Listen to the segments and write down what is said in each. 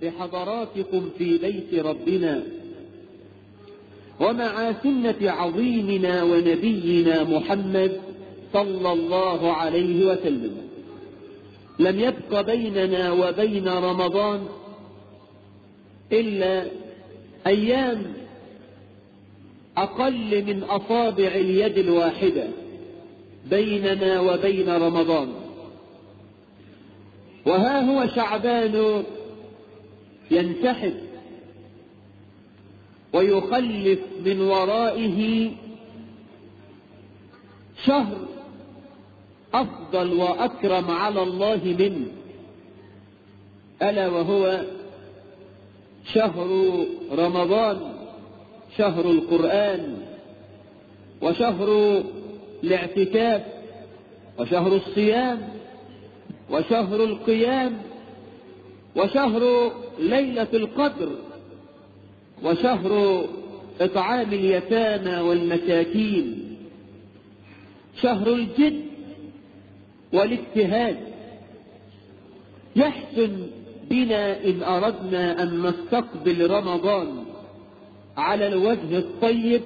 بحضراتكم في بيت ربنا ومع سنة عظيمنا ونبينا محمد صلى الله عليه وسلم لم يبق بيننا وبين رمضان إلا أيام أقل من أصابع اليد الواحدة بيننا وبين رمضان وها هو شعبان ينتحب ويخلف من ورائه شهر أفضل وأكرم على الله منه ألا وهو شهر رمضان شهر القرآن وشهر الاعتكاف وشهر الصيام وشهر القيام وشهر ليلة القدر وشهر إطعام اليتامى والمساكين شهر الجد والاجتهاد يحسن بنا إن أردنا أن نستقبل رمضان على الوجه الطيب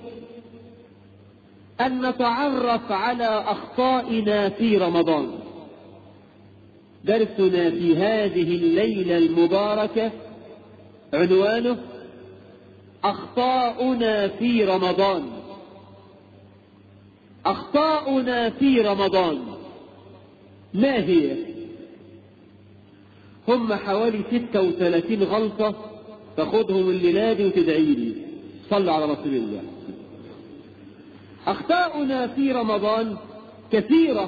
أن نتعرف على أخطائنا في رمضان درسنا في هذه الليلة المباركة عنوانه أخطاؤنا في رمضان أخطاؤنا في رمضان ما هي هم حوالي 36 غلطة تاخدهم الليلة وتدعي لي صلوا على رسول الله أخطاؤنا في رمضان كثيرة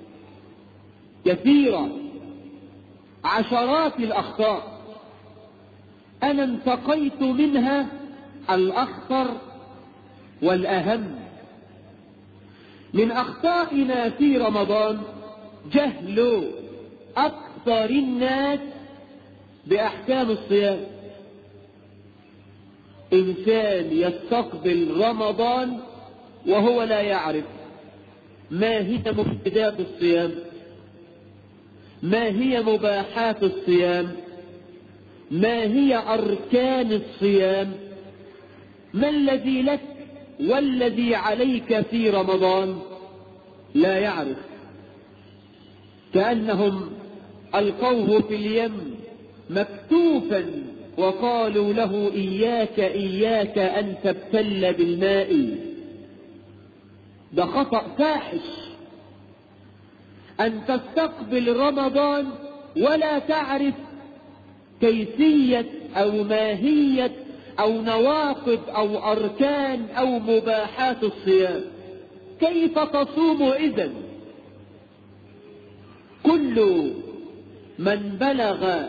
كثيرة عشرات الأخطاء أنا انتقيت منها الأخطر والأهم من أخطائنا في رمضان جهل أكثر الناس بأحكام الصيام إنسان يستقبل رمضان وهو لا يعرف ما هي مبتدات الصيام ما هي مباحات الصيام ما هي أركان الصيام ما الذي لك والذي عليك في رمضان لا يعرف كأنهم ألقوه في اليم مكتوفا وقالوا له إياك إياك أن تبتل بالماء ده خطأ فاحش أن تستقبل رمضان ولا تعرف كيفية أو ماهية أو نواقض أو أركان أو مباحات الصيام كيف تصوم إذا كل من بلغ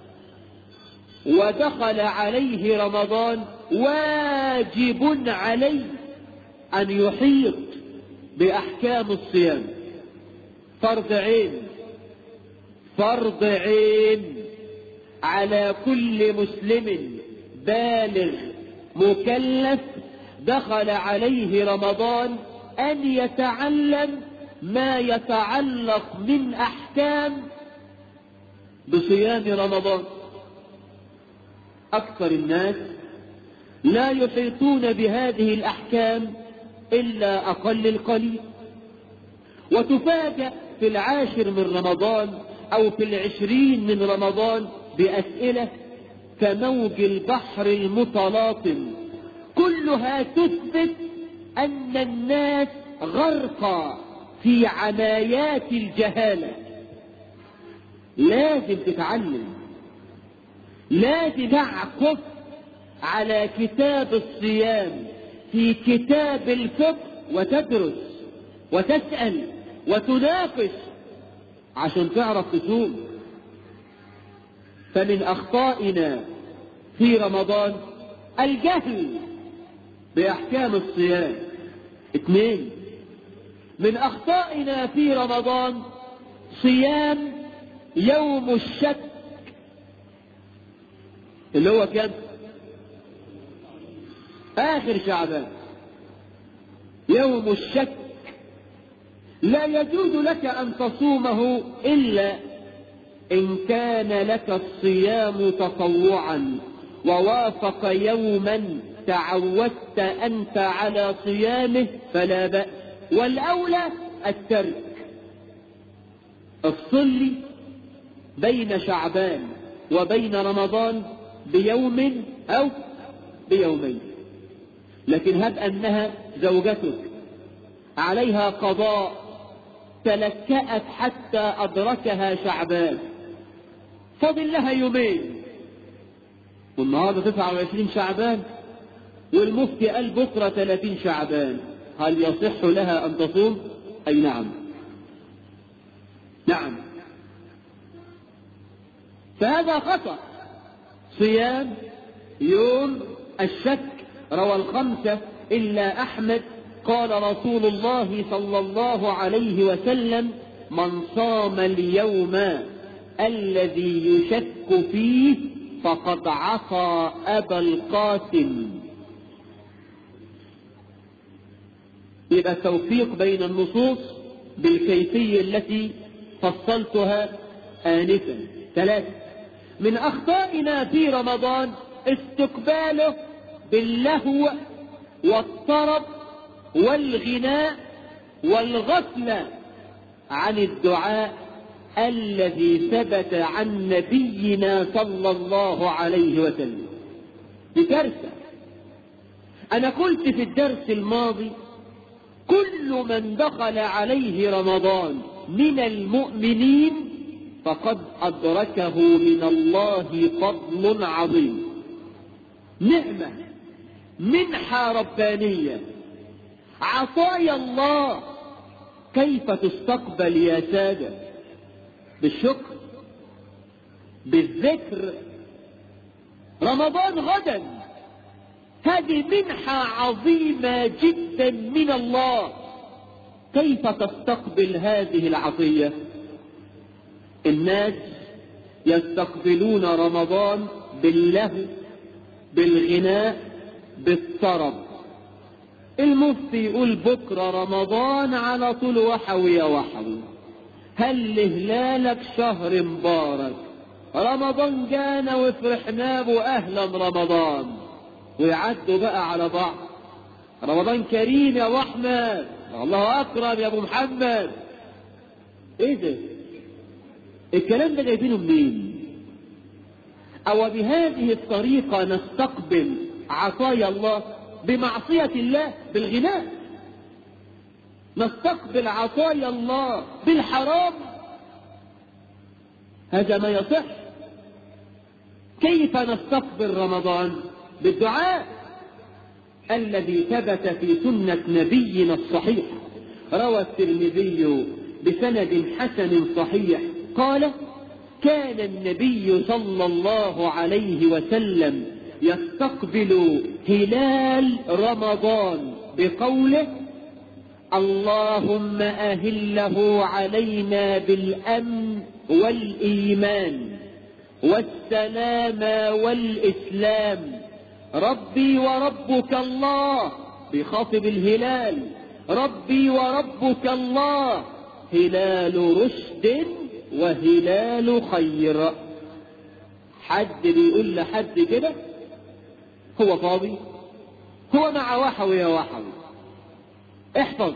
ودخل عليه رمضان واجب عليه أن يحيط بأحكام الصيام فرض عين فرض عين على كل مسلم بالغ مكلف دخل عليه رمضان أن يتعلم ما يتعلق من أحكام بصيام رمضان أكثر الناس لا يحيطون بهذه الأحكام إلا أقل القليل وتفاجأ في العاشر من رمضان أو في العشرين من رمضان بأسئلة كموج البحر المتلاطم كلها تثبت أن الناس غرقى في عمايات الجهالة لازم تتعلم لازم تعكف على كتاب الصيام في كتاب الفقه وتدرس وتسأل وتناقش عشان تعرف تصوم فمن أخطائنا في رمضان الجهل بأحكام الصيام اثنين من أخطائنا في رمضان صيام يوم الشك اللي هو كان آخر شعبان يوم الشك لا يجوز لك أن تصومه إلا إن كان لك الصيام تطوعا ووافق يوما تعودت أنت على صيامه فلا بأس والأولى الترك افصل بين شعبان وبين رمضان بيوم أو بيومين لكن هب أنها زوجتك عليها قضاء تلكأت حتى أدركها شعبان فضل لها يومين والنهارده 29 شعبان والمفتي قال بكره 30 شعبان هل يصح لها ان تصوم؟ اي نعم. نعم. فهذا خطأ صيام يوم الشك روى الخمسة إلا أحمد قال رسول الله صلى الله عليه وسلم من صام اليوم الذي يشك فيه فقد عصى أبا القاسم يبقى التوفيق بين النصوص بالكيفية التي فصلتها آنفا ثلاثة من أخطائنا في رمضان استقباله باللهو والطرب والغناء والغفلة عن الدعاء الذي ثبت عن نبينا صلى الله عليه وسلم بكارثة أنا قلت في الدرس الماضي كل من دخل عليه رمضان من المؤمنين فقد أدركه من الله فضل عظيم نعمة منحة ربانية عطايا الله كيف تستقبل يا سادة بالشكر بالذكر رمضان غدا هذه منحة عظيمة جدا من الله كيف تستقبل هذه العطية الناس يستقبلون رمضان باللهو بالغناء بالطرب المفتي يقول بكرة رمضان على طول وحوي يا وحوي هل هلالك شهر مبارك رمضان جانا وفرحنا به اهلا رمضان ويعدوا بقى على بعض رمضان كريم يا ابو احمد الله اكرم يا ابو محمد ايه ده الكلام ده جايبينه منين او بهذه الطريقه نستقبل عطايا الله بمعصيه الله بالغناء نستقبل عطايا الله بالحرام هذا ما يصح كيف نستقبل رمضان بالدعاء الذي ثبت في سنة نبينا الصحيح روى الترمذي بسند حسن صحيح قال كان النبي صلى الله عليه وسلم يستقبل هلال رمضان بقوله اللهم أهله علينا بالأمن والإيمان والسلام والإسلام ربي وربك الله بخاطب الهلال ربي وربك الله هلال رشد وهلال خير حد بيقول لحد كده هو فاضي هو مع وحوي يا وحوي احفظ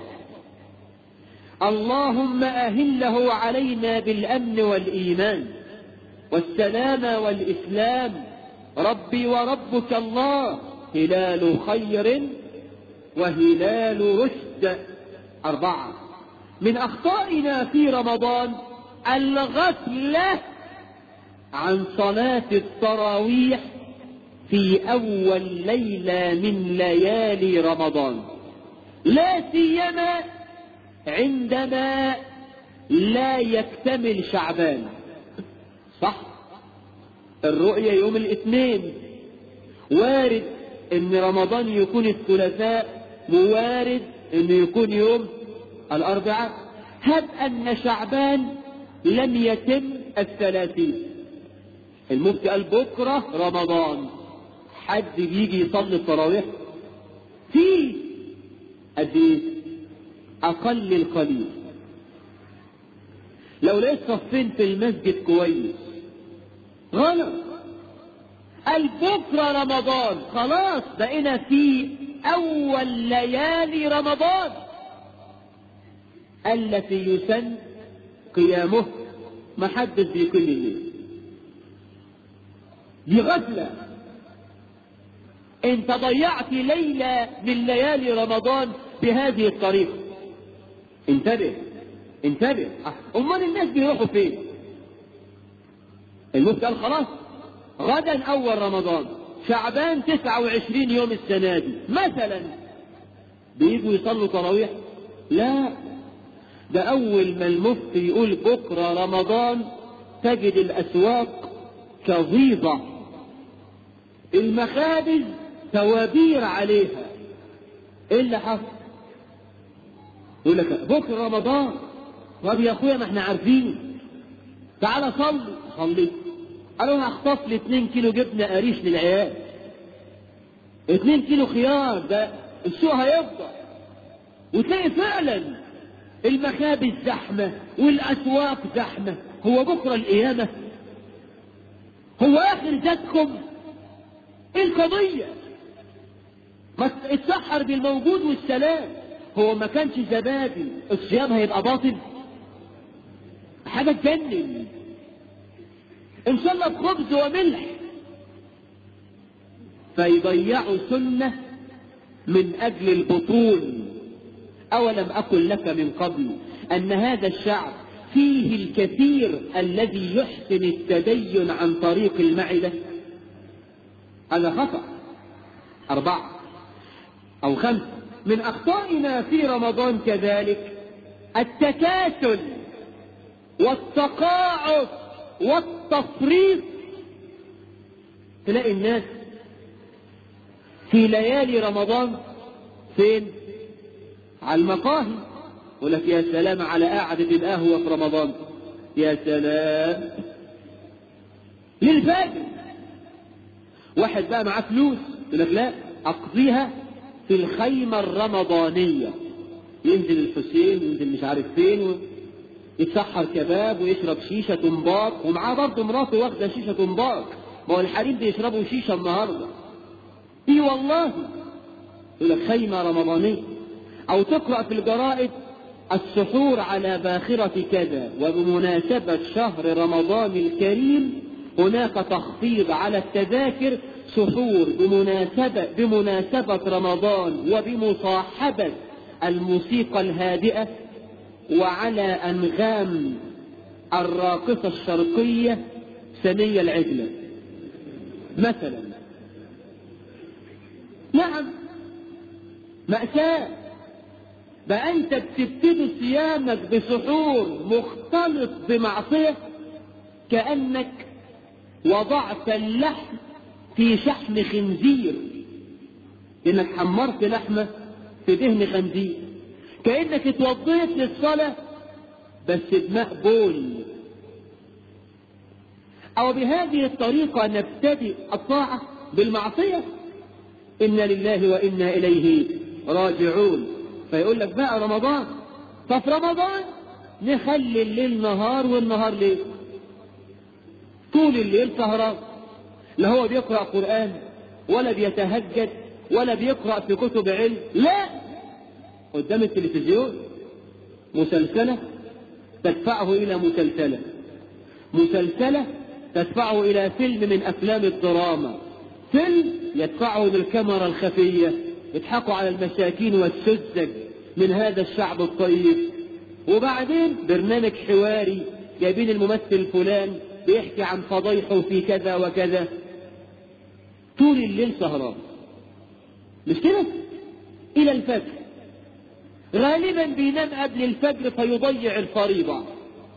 اللهم أهله علينا بالأمن والإيمان والسلام والإسلام ربي وربك الله هلال خير وهلال رشد أربعة من أخطائنا في رمضان الغفلة عن صلاة التراويح في أول ليلة من ليالي رمضان لا سيما عندما لا يكتمل شعبان صح الرؤية يوم الاثنين وارد ان رمضان يكون الثلاثاء ووارد انه يكون يوم الاربعاء هب ان شعبان لم يتم الثلاثين المفتي قال بكرة رمضان حد بيجي يصلي التراويح في قد ايه اقل القليل لو لقيت صفين في المسجد كويس غلط قال بكرة رمضان خلاص بقينا في أول ليالي رمضان التي يسن قيامه ما حدش بيقيم الليل دي غفلة انت ضيعت ليلة من ليالي رمضان بهذه الطريقة انتبه انتبه امال الناس بيروحوا فين المفتي قال خلاص غدا اول رمضان شعبان 29 يوم السنة دي مثلا بيجوا يصلوا تراويح لا ده اول ما المفتي يقول بكرة رمضان تجد الاسواق كظيظة المخابز توابير عليها ايه اللي حصل يقول لك بكره رمضان طب يا اخويا ما احنا عارفين تعالى صلي صلي قالوا انا هخطف لي 2 كيلو جبنه قريش للعيال 2 كيلو خيار ده السوق هيفضل وتلاقي فعلا المخابز زحمه والاسواق زحمه هو بكره القيامه هو اخر ذاتكم ايه القضيه ما اتسحر بالموجود والسلام هو ما كانش زبادي الصيام هيبقى باطل حاجة تجنن ان شاء الله بخبز وملح فيضيعوا سنة من اجل البطون اولم اقل لك من قبل ان هذا الشعب فيه الكثير الذي يحسن التدين عن طريق المعدة هذا خطأ أربعة أو خمسة من أخطائنا في رمضان كذلك التكاسل والتقاعس والتفريط تلاقي الناس في ليالي رمضان فين على المقاهي يقول لك يا سلام على قعدة القهوة في رمضان يا سلام للفجر واحد بقى معاه فلوس يقول لك لا اقضيها في الخيمة الرمضانية ينزل الحسين ينزل مش عارف فين يتسحر كباب ويشرب شيشة تنباق ومعاه برضه مراته واخدة شيشة تنباق ما هو الحريم بيشربوا شيشة النهاردة اي والله يقول لك خيمة رمضانية او تقرأ في الجرائد السحور على باخرة كذا وبمناسبة شهر رمضان الكريم هناك تخفيض على التذاكر سحور بمناسبة, بمناسبة رمضان وبمصاحبة الموسيقى الهادئة وعلى أنغام الراقصة الشرقية سنية العجلة مثلا نعم مأساة بقى أنت بتبتدي صيامك بسحور مختلط بمعصية كأنك وضعت اللحم في شحم خنزير انك حمرت لحمة في دهن خنزير كأنك اتوضيت للصلاة بس بماء بول او بهذه الطريقة نبتدئ الطاعة بالمعصية إنا لله وإنا إليه راجعون فيقول لك بقى رمضان ففي رمضان نخلي الليل نهار والنهار ليل طول الليل سهران لا هو بيقرأ قرآن ولا بيتهجد ولا بيقرأ في كتب علم لا قدام التلفزيون مسلسلة تدفعه إلى مسلسلة مسلسلة تدفعه إلى فيلم من أفلام الدراما فيلم يدفعه للكاميرا الخفية يضحكوا على المساكين والسذج من هذا الشعب الطيب وبعدين برنامج حواري جايبين الممثل فلان بيحكي عن فضيحه في كذا وكذا طول الليل سهران مش كده الى الفجر غالبا بينام قبل الفجر فيضيع الفريضة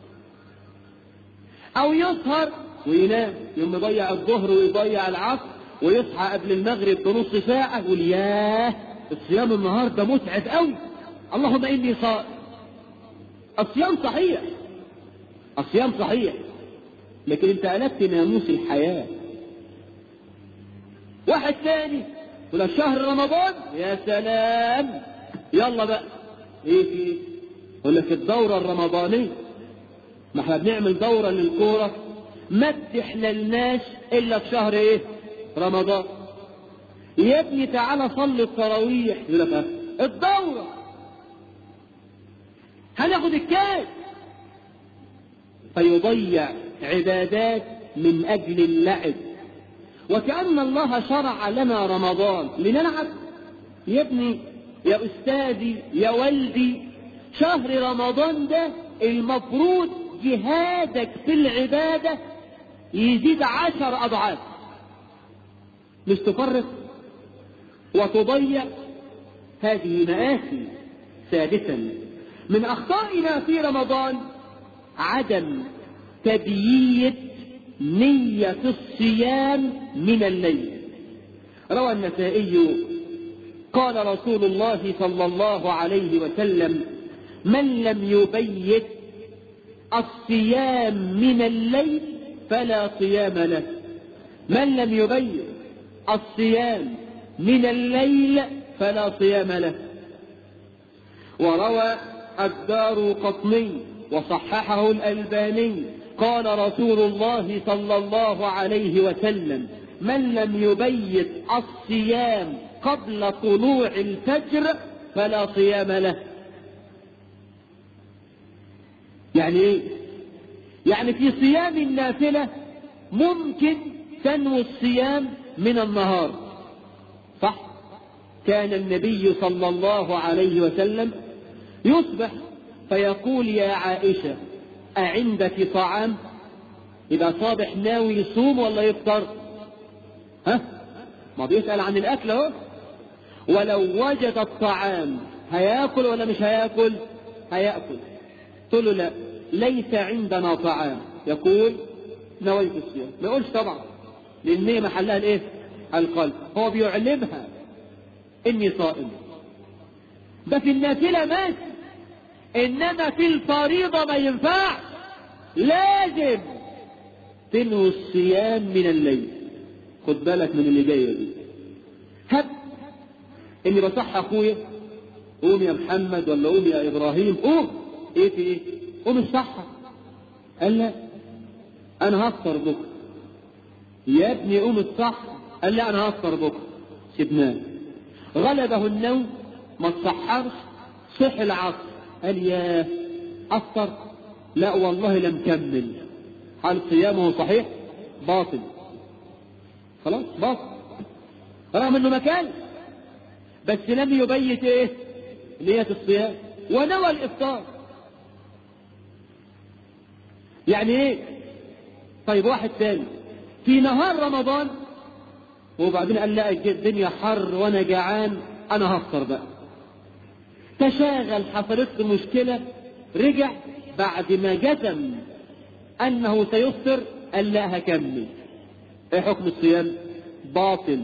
او يسهر وينام يوم يضيع الظهر ويضيع العصر ويصحى قبل المغرب بنص ساعة يقول ياه الصيام النهاردة متعب قوي اللهم اني صائم الصيام صحيح الصيام صحيح لكن انت قلبت ناموس الحياة واحد ثاني يقول شهر رمضان يا سلام يلا بقى ايه في يقول لك الدورة الرمضانية ما احنا بنعمل دورة للكورة ما تحللناش الا في شهر ايه رمضان يا ابني تعالى صلي التراويح يقول لك الدورة هناخد الكاس فيضيع عبادات من اجل اللعب وكأن الله شرع لنا رمضان لنلعب يا ابني يا أستاذي يا والدي شهر رمضان ده المفروض جهادك في العبادة يزيد عشر أضعاف مش تفرق وتضيع هذه مآسي سادسا من أخطائنا في رمضان عدم تبييت نية الصيام من الليل روى النسائي قال رسول الله صلى الله عليه وسلم من لم يبيت الصيام من الليل فلا صيام له من لم يبيت الصيام من الليل فلا صيام له وروى الدار قطني وصححه الألباني قال رسول الله صلى الله عليه وسلم من لم يبيت الصيام قبل طلوع الفجر فلا صيام له يعني ايه يعني في صيام النافلة ممكن تنوي الصيام من النهار صح كان النبي صلى الله عليه وسلم يصبح فيقول يا عائشة أعندك طعام إذا صابح ناوي يصوم ولا يفطر ها ما بيسأل عن الأكل اهو ولو وجد الطعام هياكل ولا مش هياكل هياكل قلت له لا ليس عندنا طعام يقول نويت الصيام ما يقولش طبعا لان هي محلها الايه القلب هو بيعلمها اني صائم ده في النافله ماشي انما في الفريضه ما ينفعش لازم تنوي الصيام من الليل خد بالك من اللي جايه دي هب اني بصح اخويا قوم يا محمد ولا قوم يا ابراهيم قوم ايه في ايه قوم الصحة قال لا انا هفطر بكره يا ابني قوم الصحة قال لا انا هفطر بكره سيبناه غلبه النوم ما تصحرش صح العصر قال يا افطر لا والله لم كمل هل صيامه صحيح باطل خلاص باطل رغم انه مكان بس لم يبيت ايه نية الصيام ونوى الافطار يعني ايه طيب واحد تاني في نهار رمضان وبعدين قال لا الدنيا حر وانا جعان انا هفطر بقى تشاغل حصلت له مشكلة رجع بعد ما جزم انه سيفطر قال لا هكمل ايه حكم الصيام باطل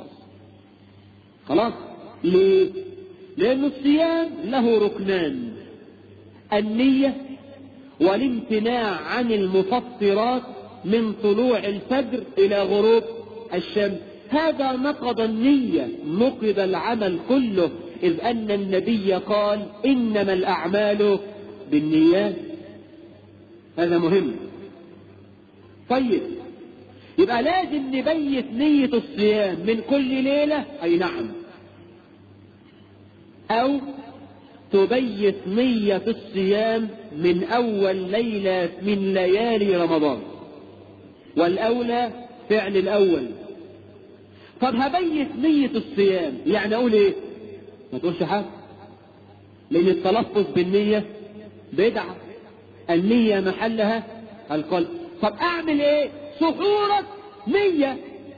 خلاص ليه لان الصيام له ركنان النية والامتناع عن المفطرات من طلوع الفجر الى غروب الشمس هذا نقض النية نقض العمل كله إذ أن النبي قال إنما الأعمال بالنيات هذا مهم طيب يبقى لازم نبيت نية الصيام من كل ليلة أي نعم أو تبيت نية الصيام من أول ليلة من ليالي رمضان والأولى فعل الأول طب هبيت نية الصيام يعني أقول إيه ما تقولش حاجة لأن التلفظ بالنية بدعة النية محلها القلب طب أعمل إيه سحورك نية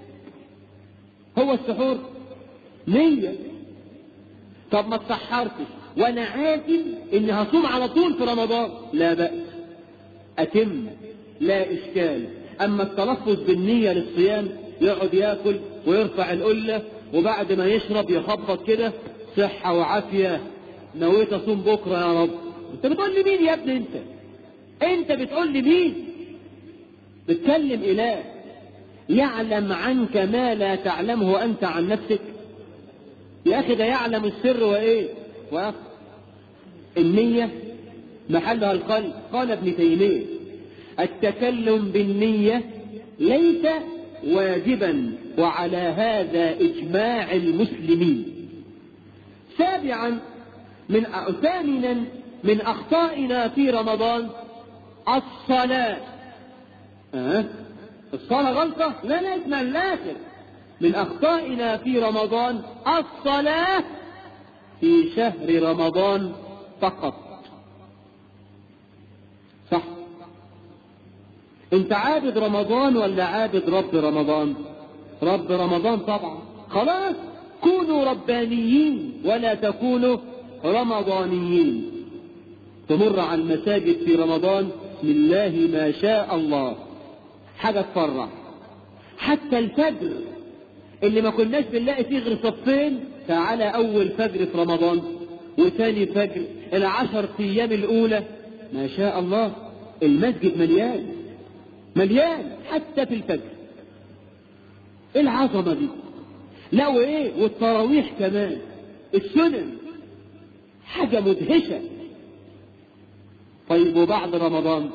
هو السحور نية طب ما تصحرتش وانا عازم اني هصوم على طول في رمضان لا بأس اتم لا اشكال اما التلفظ بالنية للصيام يقعد ياكل ويرفع القلة وبعد ما يشرب يخبط كده صحة وعافية نويت اصوم بكرة يا رب انت بتقول لي مين يا ابني انت انت بتقول لي مين بتكلم اله يعلم عنك ما لا تعلمه انت عن نفسك يا اخي ده يعلم السر وايه ويخفى النية محلها القلب قال ابن تيمية التكلم بالنية ليس واجبا وعلى هذا إجماع المسلمين سابعا من ثامنا من أخطائنا في رمضان الصلاة أه؟ الصلاة غلطة لا لا اسمع الآخر من أخطائنا في رمضان الصلاة في شهر رمضان فقط صح انت عابد رمضان ولا عابد رب رمضان رب رمضان طبعا خلاص كونوا ربانيين ولا تكونوا رمضانيين تمر على المساجد في رمضان بسم الله ما شاء الله حاجة تفرح حتى الفجر اللي ما كناش بنلاقي فيه غير صفين تعالى أول فجر في رمضان وثاني فجر العشر أيام الأولى ما شاء الله المسجد مليان مليان حتى في الفجر ايه العظمة دي لا وايه والتراويح كمان السنن حاجة مدهشة طيب وبعد رمضان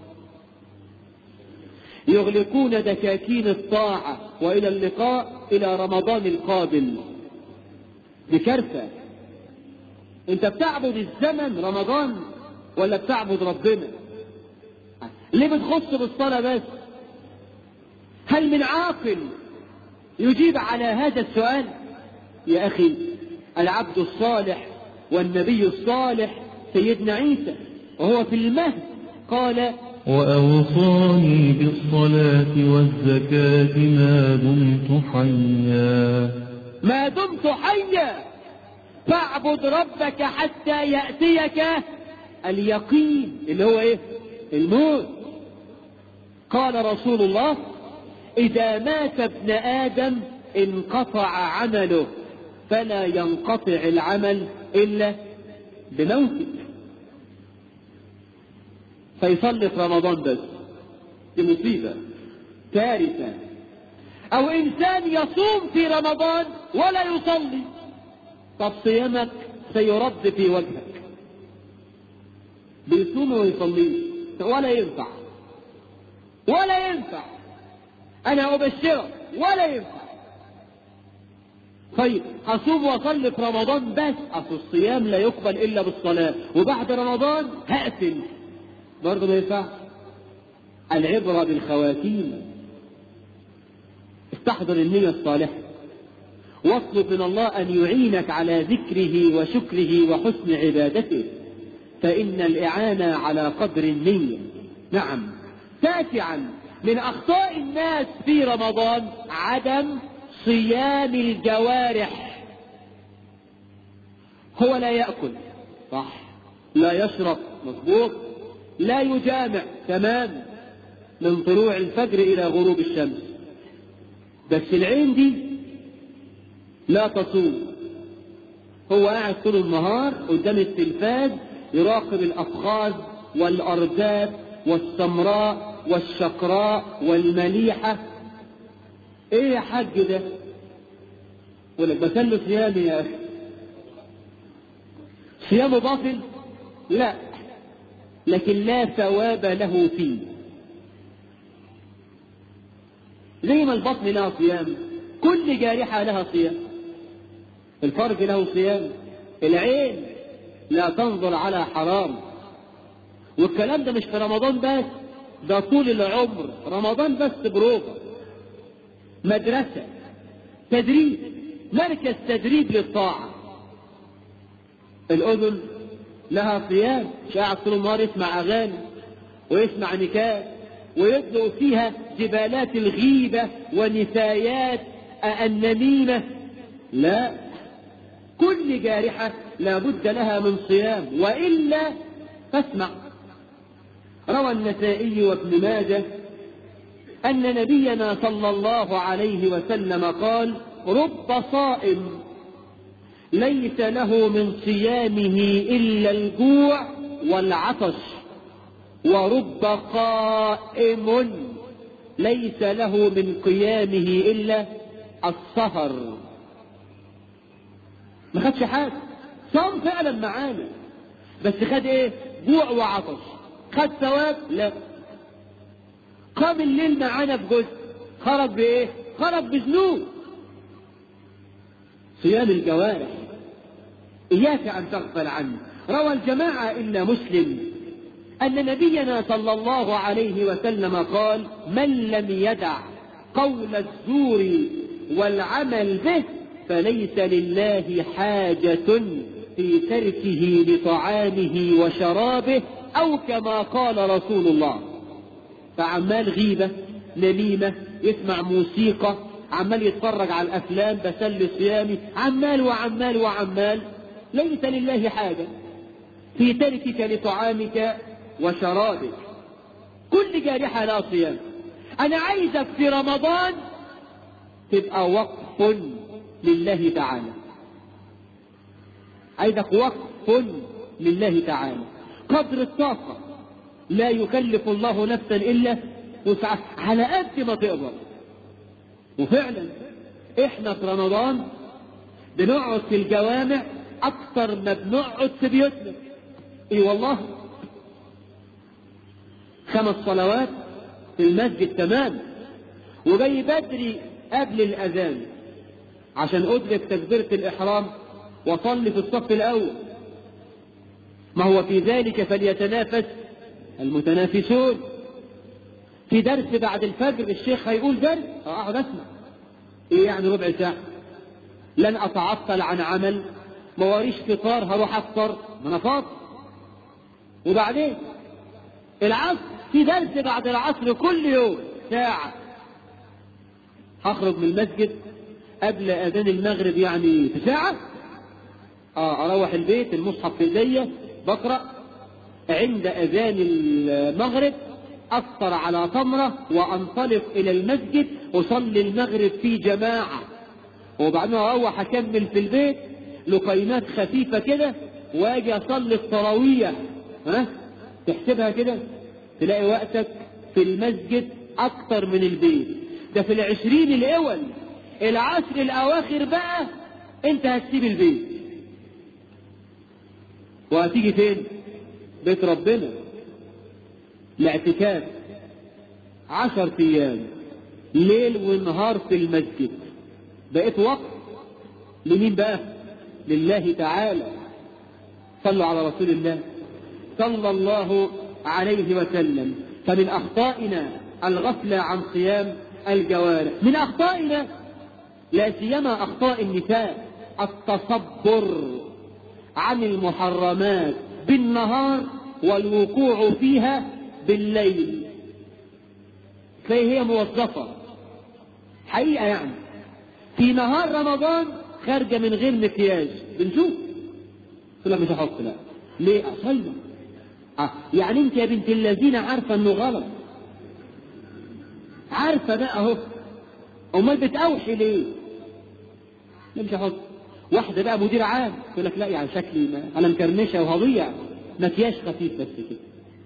يغلقون دكاكين الطاعة وإلى اللقاء إلى رمضان القادم بكارثة أنت بتعبد الزمن رمضان ولا بتعبد ربنا ليه بتخص بالصلاة بس هل من عاقل يجيب على هذا السؤال يا أخي العبد الصالح والنبي الصالح سيدنا عيسى وهو في المهد قال وأوصاني بالصلاة والزكاة ما دمت حيا ما دمت حيا فاعبد ربك حتى يأتيك اليقين اللي هو ايه الموت قال رسول الله إذا مات ابن آدم انقطع عمله فلا ينقطع العمل إلا بموته فيصلي في رمضان بس دي مصيبة كارثة أو إنسان يصوم في رمضان ولا يصلي طب صيامك سيرد في وجهك بيصوم ويصلي ولا ينفع ولا ينفع أنا أبشرك ولا ينفع طيب هصوم واصلي في رمضان بس اصل الصيام لا يقبل الا بالصلاه وبعد رمضان هقتل برضه ما ينفعش العبره بالخواتيم استحضر النيه الصالحه واطلب من الله ان يعينك على ذكره وشكره وحسن عبادته فان الاعانه على قدر النيه نعم تاسعا من اخطاء الناس في رمضان عدم صيام الجوارح هو لا يأكل صح لا يشرب مظبوط لا يجامع تمام من طلوع الفجر إلى غروب الشمس بس العين دي لا تصوم هو قاعد طول النهار قدام التلفاز يراقب الأفخاذ والأرداف والسمراء والشقراء والمليحة ايه يا حاج ده يقول لك بسل صيامي يا اخي صيامه باطل لا لكن لا ثواب له فيه زي ما البطن لها صيام كل جارحة لها صيام الفرج له صيام العين لا تنظر على حرام والكلام ده مش في رمضان بس ده طول العمر رمضان بس بروفه مدرسة تدريب مركز تدريب للطاعة الأذن لها صيام مش قاعد طول النهار يسمع أغاني ويسمع نكات ويطلق فيها جبالات الغيبة ونفايات النميمة لا كل جارحة لابد لها من صيام وإلا فاسمع روى النسائي وابن ماجه أن نبينا صلى الله عليه وسلم قال رب صائم ليس له من صيامه إلا الجوع والعطش ورب قائم ليس له من قيامه إلا السهر ما خدش حاجة صام فعلا معانا بس خد ايه جوع وعطش خد ثواب لا قام الليل معانا في جزء خرج بايه خرج بذنوب صيام الجوارح إياك أن تغفل عنه روى الجماعة إلا مسلم أن نبينا صلى الله عليه وسلم قال من لم يدع قول الزور والعمل به فليس لله حاجة في تركه لطعامه وشرابه أو كما قال رسول الله فعمال غيبة نميمة يسمع موسيقى عمال يتفرج على الأفلام بسل صيامي عمال وعمال وعمال ليس لله حاجة في تركك لطعامك وشرابك كل جارحة لا صيام أنا عايزك في رمضان تبقى وقف لله تعالى عايزك وقف لله تعالى قدر الطاقة لا يكلف الله نفسا إلا وسعها على قد ما تقدر وفعلا احنا في رمضان بنقعد في الجوامع اكثر ما بنقعد في بيوتنا اي والله خمس صلوات في المسجد تمام وجاي بدري قبل الاذان عشان ادرك تكبيرة الاحرام واصلي في الصف الاول ما هو في ذلك فليتنافس المتنافسون في درس بعد الفجر الشيخ هيقول درس اقعد اسمع ايه يعني ربع ساعة لن اتعطل عن عمل ما وريش فطار هروح افطر ما انا فاضي وبعدين العصر في درس بعد العصر كل يوم ساعة هخرج من المسجد قبل اذان المغرب يعني في ساعة اه اروح البيت المصحف في ايديا بقرأ عند اذان المغرب افطر على تمرة وانطلق الى المسجد اصلي المغرب في جماعة وبعدين اروح اكمل في البيت لقيمات خفيفة كده واجي اصلي التراويح ها تحسبها كده تلاقي وقتك في المسجد اكتر من البيت ده في العشرين الاول العشر الاواخر بقى انت هتسيب البيت وهتيجي فين بيت ربنا الاعتكاف عشر ايام ليل ونهار في المسجد بقيت وقت لمين بقى لله تعالى صلوا على رسول الله صلى الله عليه وسلم فمن اخطائنا الغفله عن صيام الجوارح من اخطائنا لا سيما اخطاء النساء التصبر عن المحرمات بالنهار والوقوع فيها بالليل فهي موظفة حقيقة يعني في نهار رمضان خارجة من غير مكياج بنشوف تقول لك مش هحط لا ليه أصيبة آه. يعني انت يا بنت الذين عارفة انه غلط عارفة بقى اهو امال بتأوحي ليه لا مش هحط واحدة بقى مدير عام تقول لك لا يعني شكلي ما انا مكرمشة وهضيع مكياج خفيف بس كده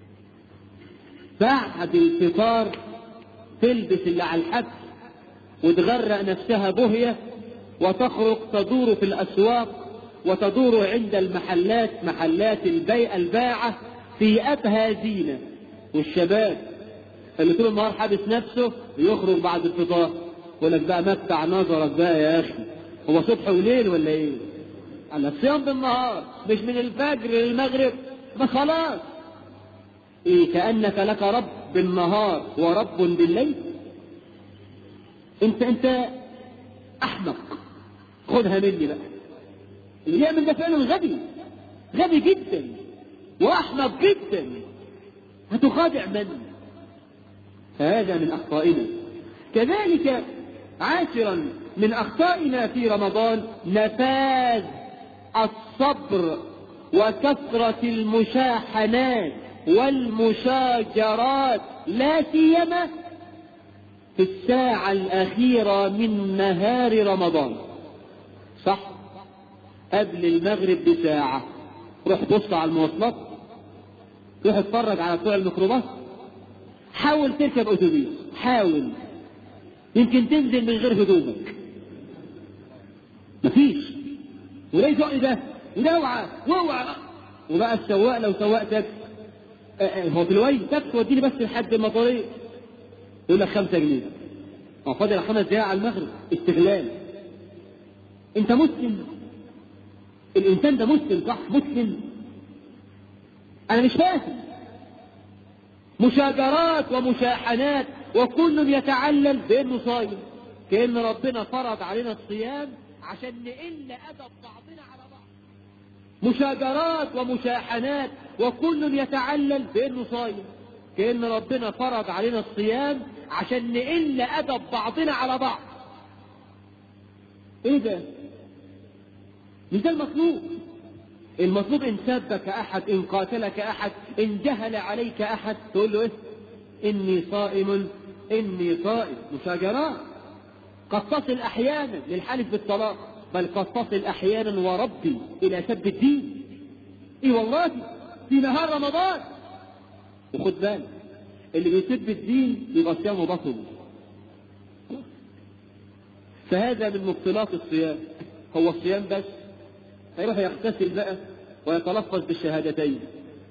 بعد الفطار تلبس اللي على الحبس وتغرق نفسها بهية وتخرج تدور في الأسواق وتدور عند المحلات محلات البيع الباعة في أبهى زينة والشباب اللي طول النهار حابس نفسه يخرج بعد الفطار يقول لك بقى متع نظرك بقى يا أخي هو صبح وليل ولا إيه؟ على الصيام بالنهار مش من الفجر للمغرب ما خلاص إيه كأنك لك رب بالنهار ورب بالليل انت انت احمق خدها مني بقى اللي يعمل ده فعلا غبي غبي جدا واحمق جدا هتخادع من هذا من اخطائنا كذلك عاشرا من اخطائنا في رمضان نفاذ الصبر وكثرة المشاحنات والمشاجرات لا سيما في الساعة الأخيرة من نهار رمضان صح قبل المغرب بساعة روح بص على المواصلات روح اتفرج على بتوع الميكروباص حاول تركب اتوبيس حاول يمكن تنزل من غير هدومك مفيش وليه زق ده وده اوعى واوعى وبقى السواق لو سواق تاكسي هو في الوي تاكسي وديني بس لحد المطاريه يقول لك خمسة جنيه اه فاضل خمس دقايق على المغرب استغلال انت مسلم الانسان ده مسلم صح مسلم انا مش فاهم مشاجرات ومشاحنات وكل يتعلل بانه صايم كان ربنا فرض علينا الصيام عشان نقل ادب بعضنا على بعض مشاجرات ومشاحنات وكل يتعلل بانه صايم كان ربنا فرض علينا الصيام عشان نقل ادب بعضنا على بعض ايه ده مش ده المطلوب المطلوب ان سبك احد ان قاتلك احد ان جهل عليك احد تقول له ايه اني صائم اني صائم مشاجرات قد تصل احيانا للحلف بالطلاق بل قد تصل احيانا وربي الى سب الدين ايه والله في نهار رمضان وخد بالك اللي بيسب الدين يبقى صيامه بطل فهذا من مبطلات الصيام هو الصيام بس هيروح يغتسل بقى ويتلفظ بالشهادتين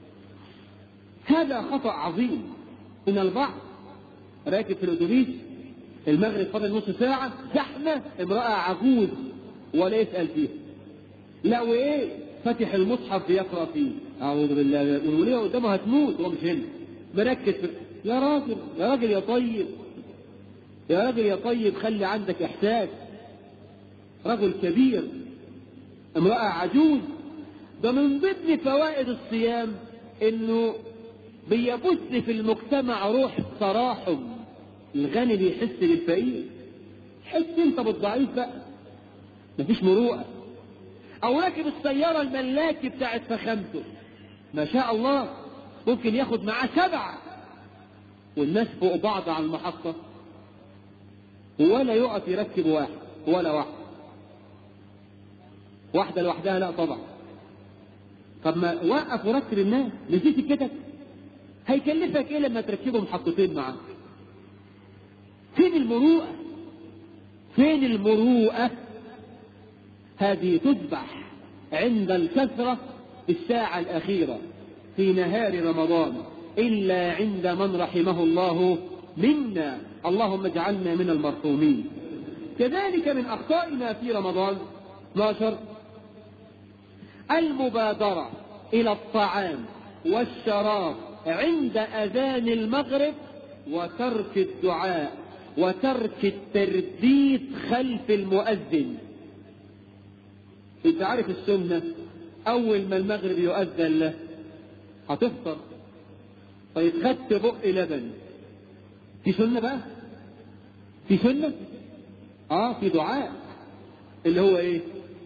هذا خطأ عظيم من البعض راكب في الاتوبيس المغرب فاضل نص ساعة زحمة امرأة عجوز ولا يسأل فيها لا وايه فتح المصحف بيقرأ فيه أعوذ بالله والولية قدامه هتموت هو مش هنا مركز في يا راجل يا راجل يا طيب يا راجل يا طيب خلي عندك إحساس رجل كبير امرأة عجوز ده من ضمن فوائد الصيام انه بيبث في المجتمع روح التراحم الغني بيحس بالفقير حس انت بالضعيف بقى مفيش مروءة او راكب السيارة الملاكي بتاعت فخامته ما شاء الله ممكن ياخد معاه سبعة والناس فوق بعض على المحطة ولا يقف يركب واحد ولا واحد واحدة لوحدها لا طبعا طب ما وقف وركب الناس نسيت كده هيكلفك ايه لما تركبهم محطتين معاك فين المروءة فين المروءة هذه تذبح عند الكثرة في الساعة الأخيرة في نهار رمضان إلا عند من رحمه الله منا اللهم اجعلنا من المرحومين كذلك من أخطائنا في رمضان 12 المبادرة إلى الطعام والشراب عند أذان المغرب وترك الدعاء وترك الترديد خلف المؤذن انت عارف السنة أول ما المغرب يؤذن له هتفطر طيب خدت بق لبن في سنة بقى في سنة اه في دعاء اللي هو ايه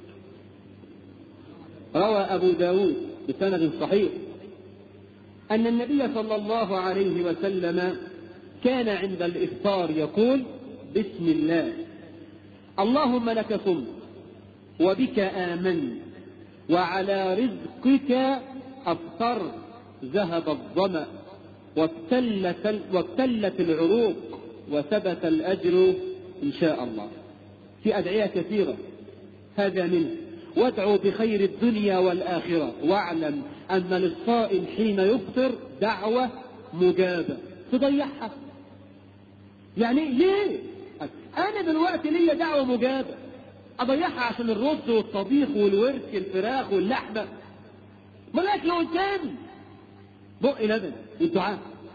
روى أبو داود بسند صحيح أن النبي صلى الله عليه وسلم كان عند الإفطار يقول بسم الله اللهم لك صمت وبك آمنت وعلى رزقك أفطرت ذهب الظمأ وابتلت, وابتلت العروق وثبت الأجر إن شاء الله في أدعية كثيرة هذا منه وادعوا بخير الدنيا والآخرة واعلم أن للصائم حين يفطر دعوة مجابة تضيعها يعني ليه أنا دلوقتي ليا دعوة مجابة أضيعها عشان الرز والطبيخ والورك الفراخ واللحمة ما الأكل قدامي بق لبن والدعاء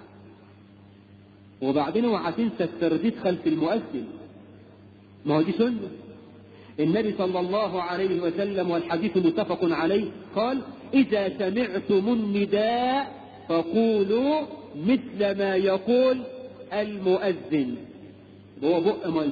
وبعدين اوعى تنسى الترديد خلف المؤذن ما هو دي سنه النبي صلى الله عليه وسلم والحديث متفق عليه قال إذا سمعتم النداء فقولوا مثل ما يقول المؤذن هو بق مي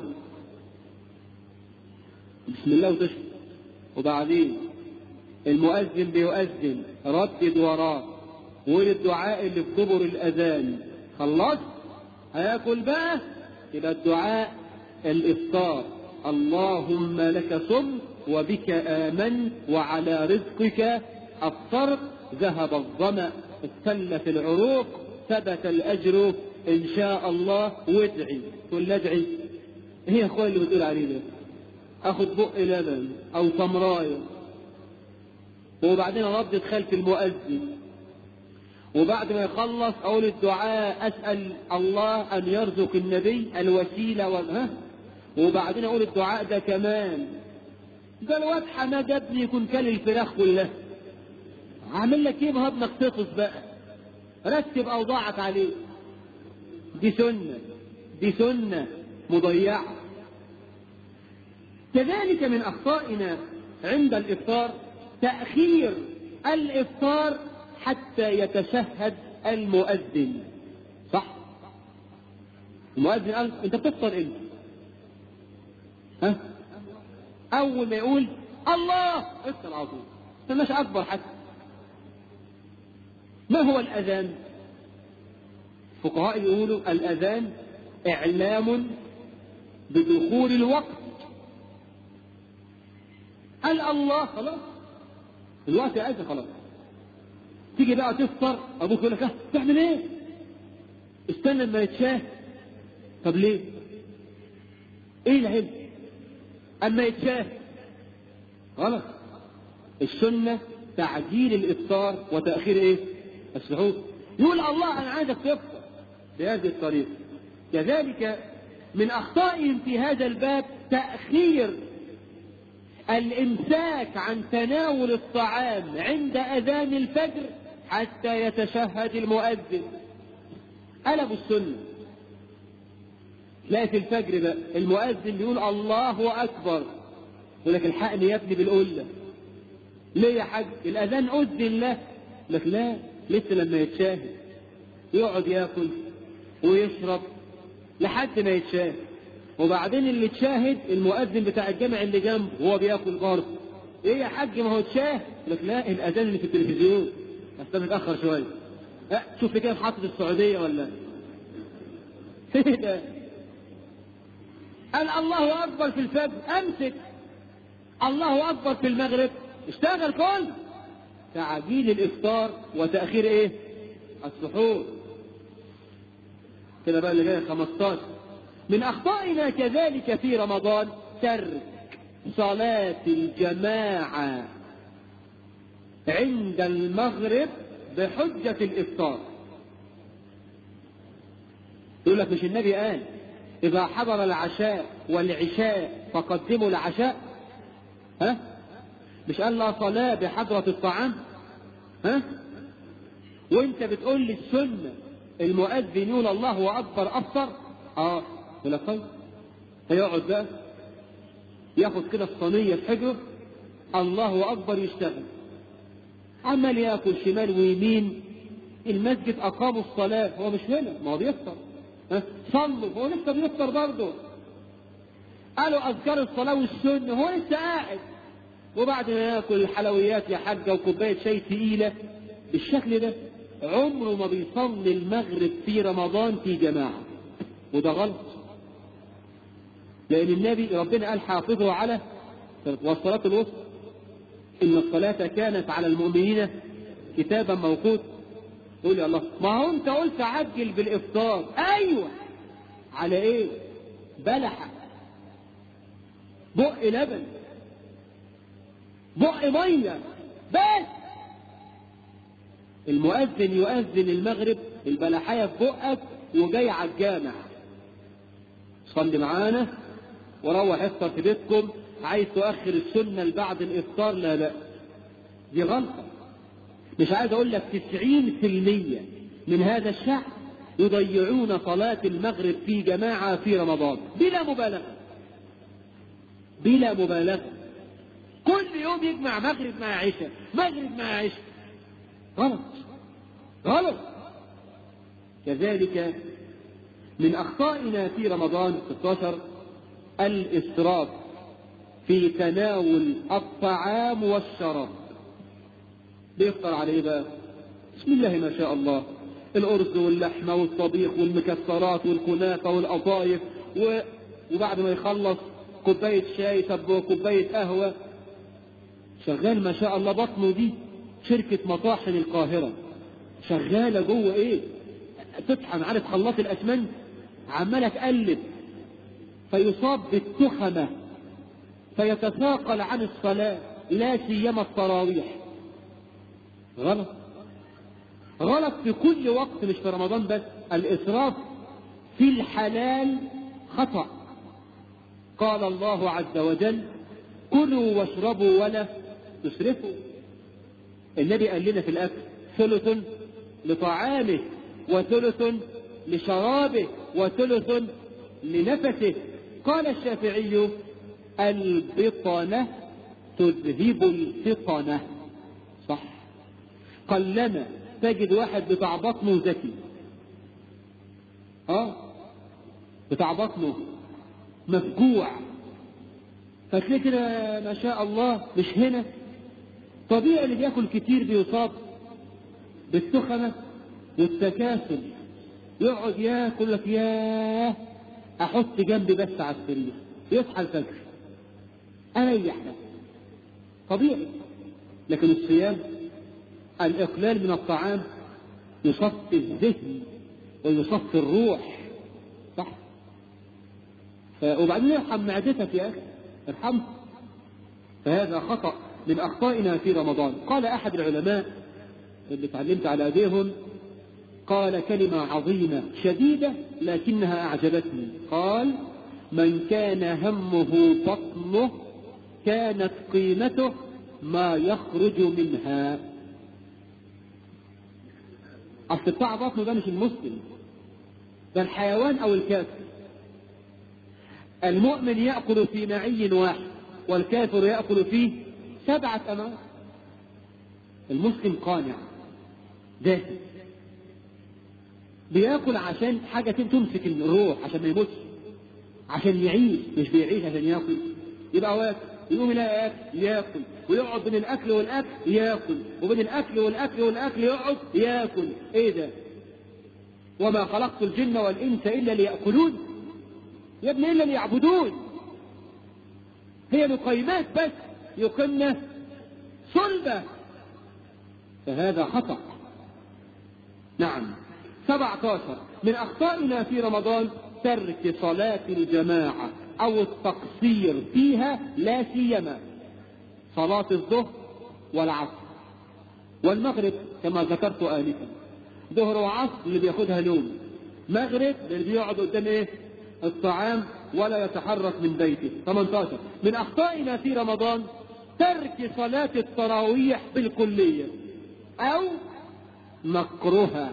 بسم الله وتشرب وبعدين المؤذن بيؤذن ردد وراه وقول الدعاء اللي في دبر الأذان خلصت هياكل بقى يبقى الدعاء الإفطار اللهم لك صمت وبك آمنت وعلى رزقك أفطرت ذهب الظمأ اتلت العروق ثبت الأجر إن شاء الله وادعي تقول ادعي هي يا أخويا اللي بتقول عليه ده أخذ بق لبن أو تمراية وبعدين ردت خلف المؤذن وبعد ما يخلص اقول الدعاء اسال الله ان يرزق النبي الوسيله وها وبعدين اقول الدعاء ده كمان ده الواد حماد ابني يكون كل الفراخ كلها عامل لك ايه بهضمك تطس بقى رتب اوضاعك عليه دي سنه دي سنه مضيعه كذلك من اخطائنا عند الافطار تاخير الافطار حتى يتشهد المؤذن صح المؤذن قال انت بتفطر امتى ها اول ما يقول الله افطر على طول استناش اكبر حتى ما هو الاذان الفقهاء يقولوا الاذان اعلام بدخول الوقت قال الله خلاص الوقت اذن خلاص تيجي بقى تفطر ابوك يقول لك اه تعمل ايه استنى لما يتشاه طب ليه ايه العلم اما يتشاه غلط السنه تعجيل الافطار وتاخير ايه السحور يقول الله انا عايزك تفطر بهذه الطريقه كذلك من اخطائهم في هذا الباب تاخير الامساك عن تناول الطعام عند اذان الفجر حتى يتشهد المؤذن قلبوا السنه تلاقي في الفجر بقى المؤذن بيقول الله اكبر يقول لك الحقني يا ابني بالقله ليه يا حاج الاذان اذن له لك لا لسه لما يتشاهد يقعد ياكل ويشرب لحد ما يتشاهد وبعدين اللي تشاهد المؤذن بتاع الجامع اللي جنبه وهو بياكل برضه ايه يا حاج ما هو تشاهد لك لا الاذان اللي في التلفزيون بس متاخر شويه أه شوف لي كده في محطه السعوديه ولا ايه ده قال الله اكبر في الفجر امسك الله اكبر في المغرب اشتغل كل تعجيل الافطار وتاخير ايه السحور كده بقى اللي جاي 15 من اخطائنا كذلك في رمضان ترك صلاة الجماعة عند المغرب بحجة الإفطار يقول لك مش النبي قال إذا حضر العشاء والعشاء فقدموا العشاء ها مش قال لا صلاة بحضرة الطعام ها وانت بتقول لي السنة المؤذن يقول الله أكبر أفطر اه يقول لك طيب فيقعد بقى ياخد كده الصينية في حجره الله أكبر يشتغل عمال ياكل شمال ويمين المسجد أقاموا الصلاة هو مش هنا ما هو بيفطر ها صلوا هو لسه بيفطر برضه قالوا أذكار الصلاة والسنة هو لسه قاعد وبعد ما ياكل الحلويات يا حاجة وكوباية شاي تقيلة بالشكل ده عمره ما بيصلي المغرب في رمضان في جماعة وده غلط لأن النبي ربنا قال حافظوا على والصلاة الوسطى إن الصلاة كانت على المؤمنين كتابا موقوت قول يا الله ما هو أنت قلت عجل بالإفطار أيوة على إيه؟ بلحة بق لبن بق مية بس المؤذن يؤذن المغرب البلحية في بقك وجاي على الجامع صلي معانا وروح افطر في بيتكم عايز تؤخر السنة لبعد الإفطار لا لا دي غلطة مش عايز أقول لك تسعين في المية من هذا الشعب يضيعون صلاة المغرب في جماعة في رمضان بلا مبالغة بلا مبالغة كل يوم يجمع مغرب مع عشاء مغرب مع عشاء غلط غلط كذلك من أخطائنا في رمضان 16 الإسراف في تناول الطعام والشراب بيفطر عليه بقى بسم الله ما شاء الله الأرز واللحمة والطبيخ والمكسرات والكنافة والقطايف و... وبعد ما يخلص كوباية شاي طب كوباية قهوة شغال ما شاء الله بطنه دي شركة مطاحن القاهرة شغالة جوه ايه تطحن عارف خلاط الأسمنت عمالة تقلب فيصاب بالتخمة فيتثاقل عن الصلاة لا سيما التراويح غلط غلط في كل وقت مش في رمضان بس الإسراف في الحلال خطأ قال الله عز وجل كلوا واشربوا ولا تسرفوا النبي قال لنا في الأكل ثلث لطعامه وثلث لشرابه وثلث لنفسه قال الشافعي البطنة تذهب الفطنة صح قلما تجد واحد بتاع بطنه ذكي اه بتاع بطنه مفجوع فتلاقي كده ما شاء الله مش هنا طبيعي اللي بياكل كتير بيصاب بالسخنة والتكاسل يقعد ياكل لك ياه احط جنبي بس على السرير يصحى الفجر اريح نفسي طبيعي لكن الصيام الاقلال من الطعام يصفي الذهن ويصفي الروح صح ف... وبعدين ارحم معدتك يا اخي ارحمها فهذا خطأ من أخطائنا في رمضان قال أحد العلماء اللي اتعلمت على أيديهم قال كلمة عظيمة شديدة لكنها أعجبتني قال من كان همه بطنه كانت قيمته ما يخرج منها أصل بتاع بطنه ده مش المسلم ده الحيوان أو الكافر المؤمن يأكل في معي واحد والكافر يأكل فيه سبعة أمام المسلم قانع ذاتي بياكل عشان حاجة تمسك الروح عشان ما يموتش عشان يعيش مش بيعيش عشان ياكل يبقى واكل يقوم يلاقي اكل ياكل ويقعد بين الاكل والاكل ياكل وبين الاكل والاكل والاكل يقعد ياكل ايه ده وما خلقت الجن والانس الا لياكلون يا ابني الا ليعبدون هي لقيمات بس يقمن صلبة فهذا خطأ نعم 17 من أخطائنا في رمضان ترك صلاة الجماعة أو التقصير فيها لا سيما صلاة الظهر والعصر والمغرب كما ذكرت آنفا ظهر وعصر اللي بياخدها نوم مغرب اللي بيقعد قدام ايه الطعام ولا يتحرك من بيته 18 من أخطائنا في رمضان ترك صلاة التراويح بالكلية أو مكرها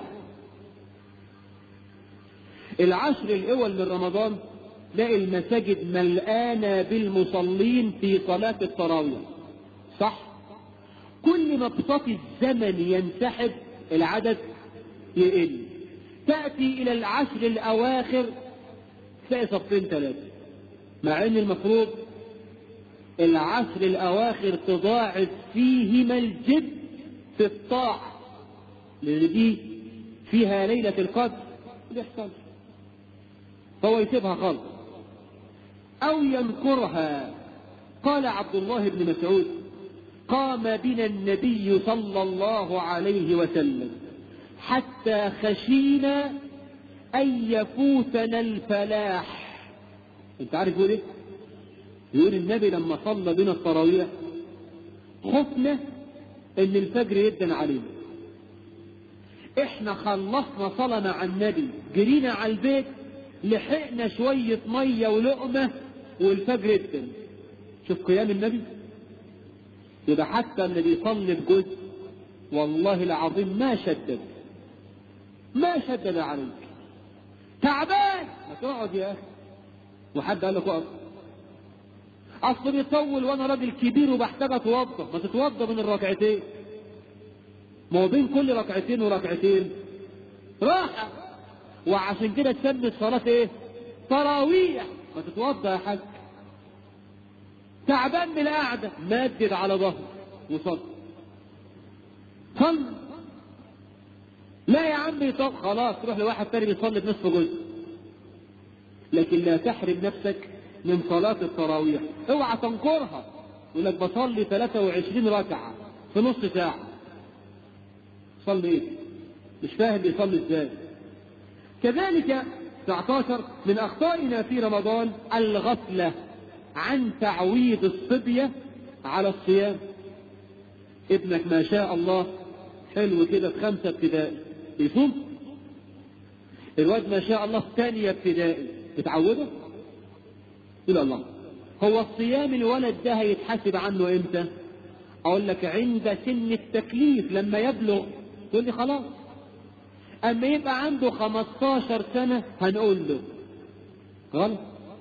العشر الأول من رمضان تلاقي المساجد ملآنة بالمصلين في صلاة التراويح صح كل ما بسط الزمن ينسحب العدد يقل تأتي إلى العشر الأواخر تلاقي صفين ثلاثة مع ان المفروض العشر الاواخر تضاعف فيهما الجد في الطاعة لان دي فيها ليلة القدر بيحصل فهو يسيبها خالص او ينكرها قال عبد الله بن مسعود قام بنا النبي صلى الله عليه وسلم حتى خشينا أن يفوتنا الفلاح أنت عارف يقول إيه؟ يقول النبي لما صلى بنا التراويح خفنا إن الفجر يدن علينا إحنا خلصنا صلاة مع النبي جرينا على البيت لحقنا شوية مية ولقمة والفجر يدن شوف قيام النبي يبقى حتى اللي بيصلي بجزء والله العظيم ما شدد ما شدد عليك تعبان ما تقعد يا اخي وحد قال لك اقف اصل بيطول وانا راجل كبير وبحتاج اتوضى ما تتوضى من الركعتين ما هو بين كل ركعتين وركعتين راحة وعشان كده تسمي الصلاة ايه تراويح ما تتوضى يا حاج تعبان من القعدة مدد على ظهره وصل صل لا يا عم يطب خلاص تروح لواحد تاني بيصلي بنصف جزء لكن لا تحرم نفسك من صلاة التراويح اوعى تنكرها يقول لك بصلي 23 ركعة في نص ساعة صلي ايه مش فاهم بيصلي ازاي كذلك 19 من اخطائنا في رمضان الغفلة عن تعويض الصبية على الصيام ابنك ما شاء الله حلو كده في خمسة ابتدائي يصوم الواد ما شاء الله في ثانية ابتدائي تتعوده يقول الله هو الصيام الولد ده هيتحاسب عنه امتى اقول لك عند سن التكليف لما يبلغ تقول لي خلاص اما يبقى عنده 15 سنة هنقول له غلط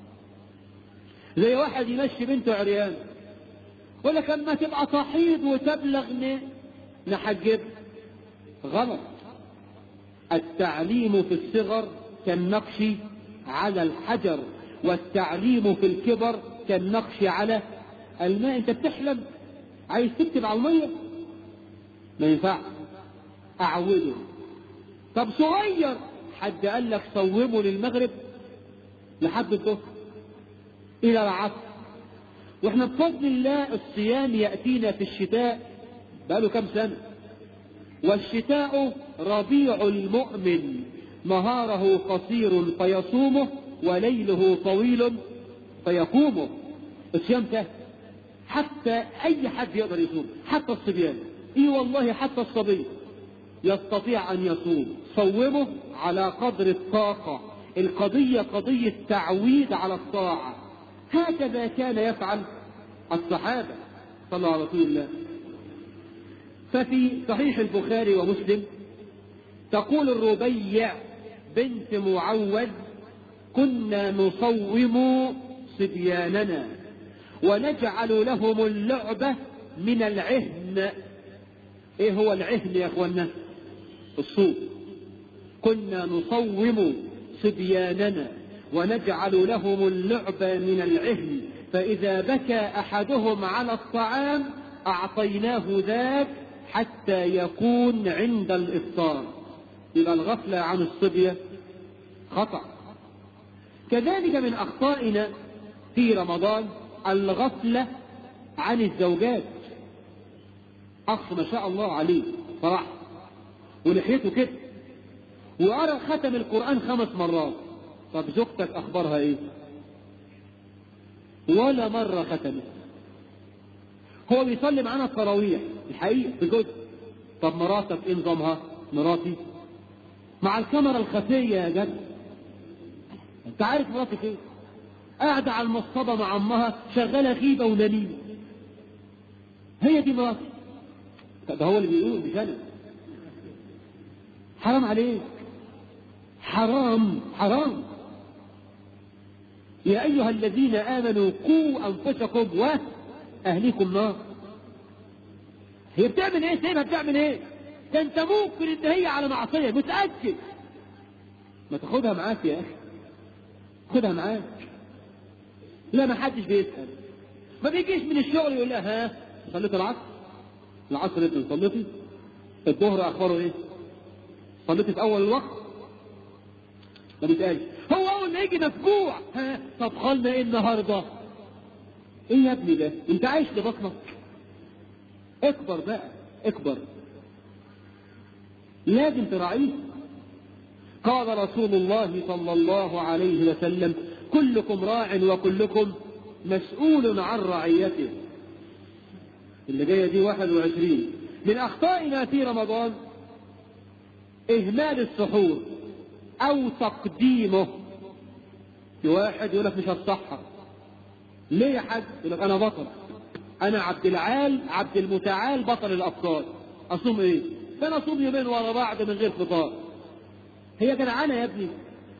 زي واحد يمشي بنته عريان يقول لك اما تبقى تحيض وتبلغ نحجب غلط التعليم في الصغر كالنقش على الحجر والتعليم في الكبر كالنقش على الماء انت بتحلم عايز تكتب على الميه ما ينفعش اعوده طب صغير حد قال لك صومه للمغرب لحد الظهر الى العصر واحنا بفضل الله الصيام ياتينا في الشتاء بقاله كام سنه والشتاء ربيع المؤمن نهاره قصير فيصومه وليله طويل فيقومه الصيام سهل حتى اي حد يقدر يصوم حتى الصبيان اي والله حتى الصبي يستطيع ان يصوم صومه على قدر الطاقة القضية قضية تعويد على الطاعة هكذا كان يفعل الصحابة صلى الله على رسول الله ففي صحيح البخاري ومسلم تقول الربيع بنت معوذ كنا نصوم صبياننا ونجعل لهم اللعبة من العهن ايه هو العهن يا اخوانا الصوم كنا نصوم صبياننا ونجعل لهم اللعبة من العهن فإذا بكى أحدهم على الطعام أعطيناه ذاك حتى يكون عند الإفطار يبقى الغفلة عن الصبية خطأ كذلك من أخطائنا في رمضان الغفلة عن الزوجات أخ ما شاء الله عليه صراحة ولحيته كده وقرأ ختم القرآن خمس مرات طب زوجتك أخبارها إيه؟ ولا مرة ختمت هو بيصلي معانا التراويح الحقيقة في جزء طب مراتك إيه نظامها؟ مراتي مع الكاميرا الخفية يا جد أنت عارف مراتك إيه؟ قاعدة على المصطبة مع أمها شغالة غيبة ونميمة هي دي مراتي ده هو اللي بيقول مش أنا حرام عليك حرام حرام يا أيها الذين آمنوا قوا أنفسكم وأهليكم نار هي بتعمل إيه سيبها بتعمل إيه ده أنت ممكن إن هي على معصية متأكد ما تاخدها معاك يا أخي خدها معاك لا ما حدش بيسأل ما بيجيش من الشغل يقول لها ها صليت العصر العصر انت صليتي الظهر اخباره ايه صليتي في اول الوقت ما بيتقالش هو اول ما يجي مفجوع ها طب خلنا ايه النهارده ايه يا ابني ده انت عايش لبطنك اكبر بقى اكبر لازم تراعيه قال رسول الله صلى الله عليه وسلم كلكم راع وكلكم مسؤول عن رعيته اللي جايه دي 21 من اخطائنا في رمضان اهمال السحور او تقديمه في واحد يقول لك مش هتصحى ليه يا حاج يقول لك انا بطل انا عبد العال عبد المتعال بطل الابطال اصوم ايه فانا اصوم يومين ورا بعض من غير فطار هي جدعانه يا ابني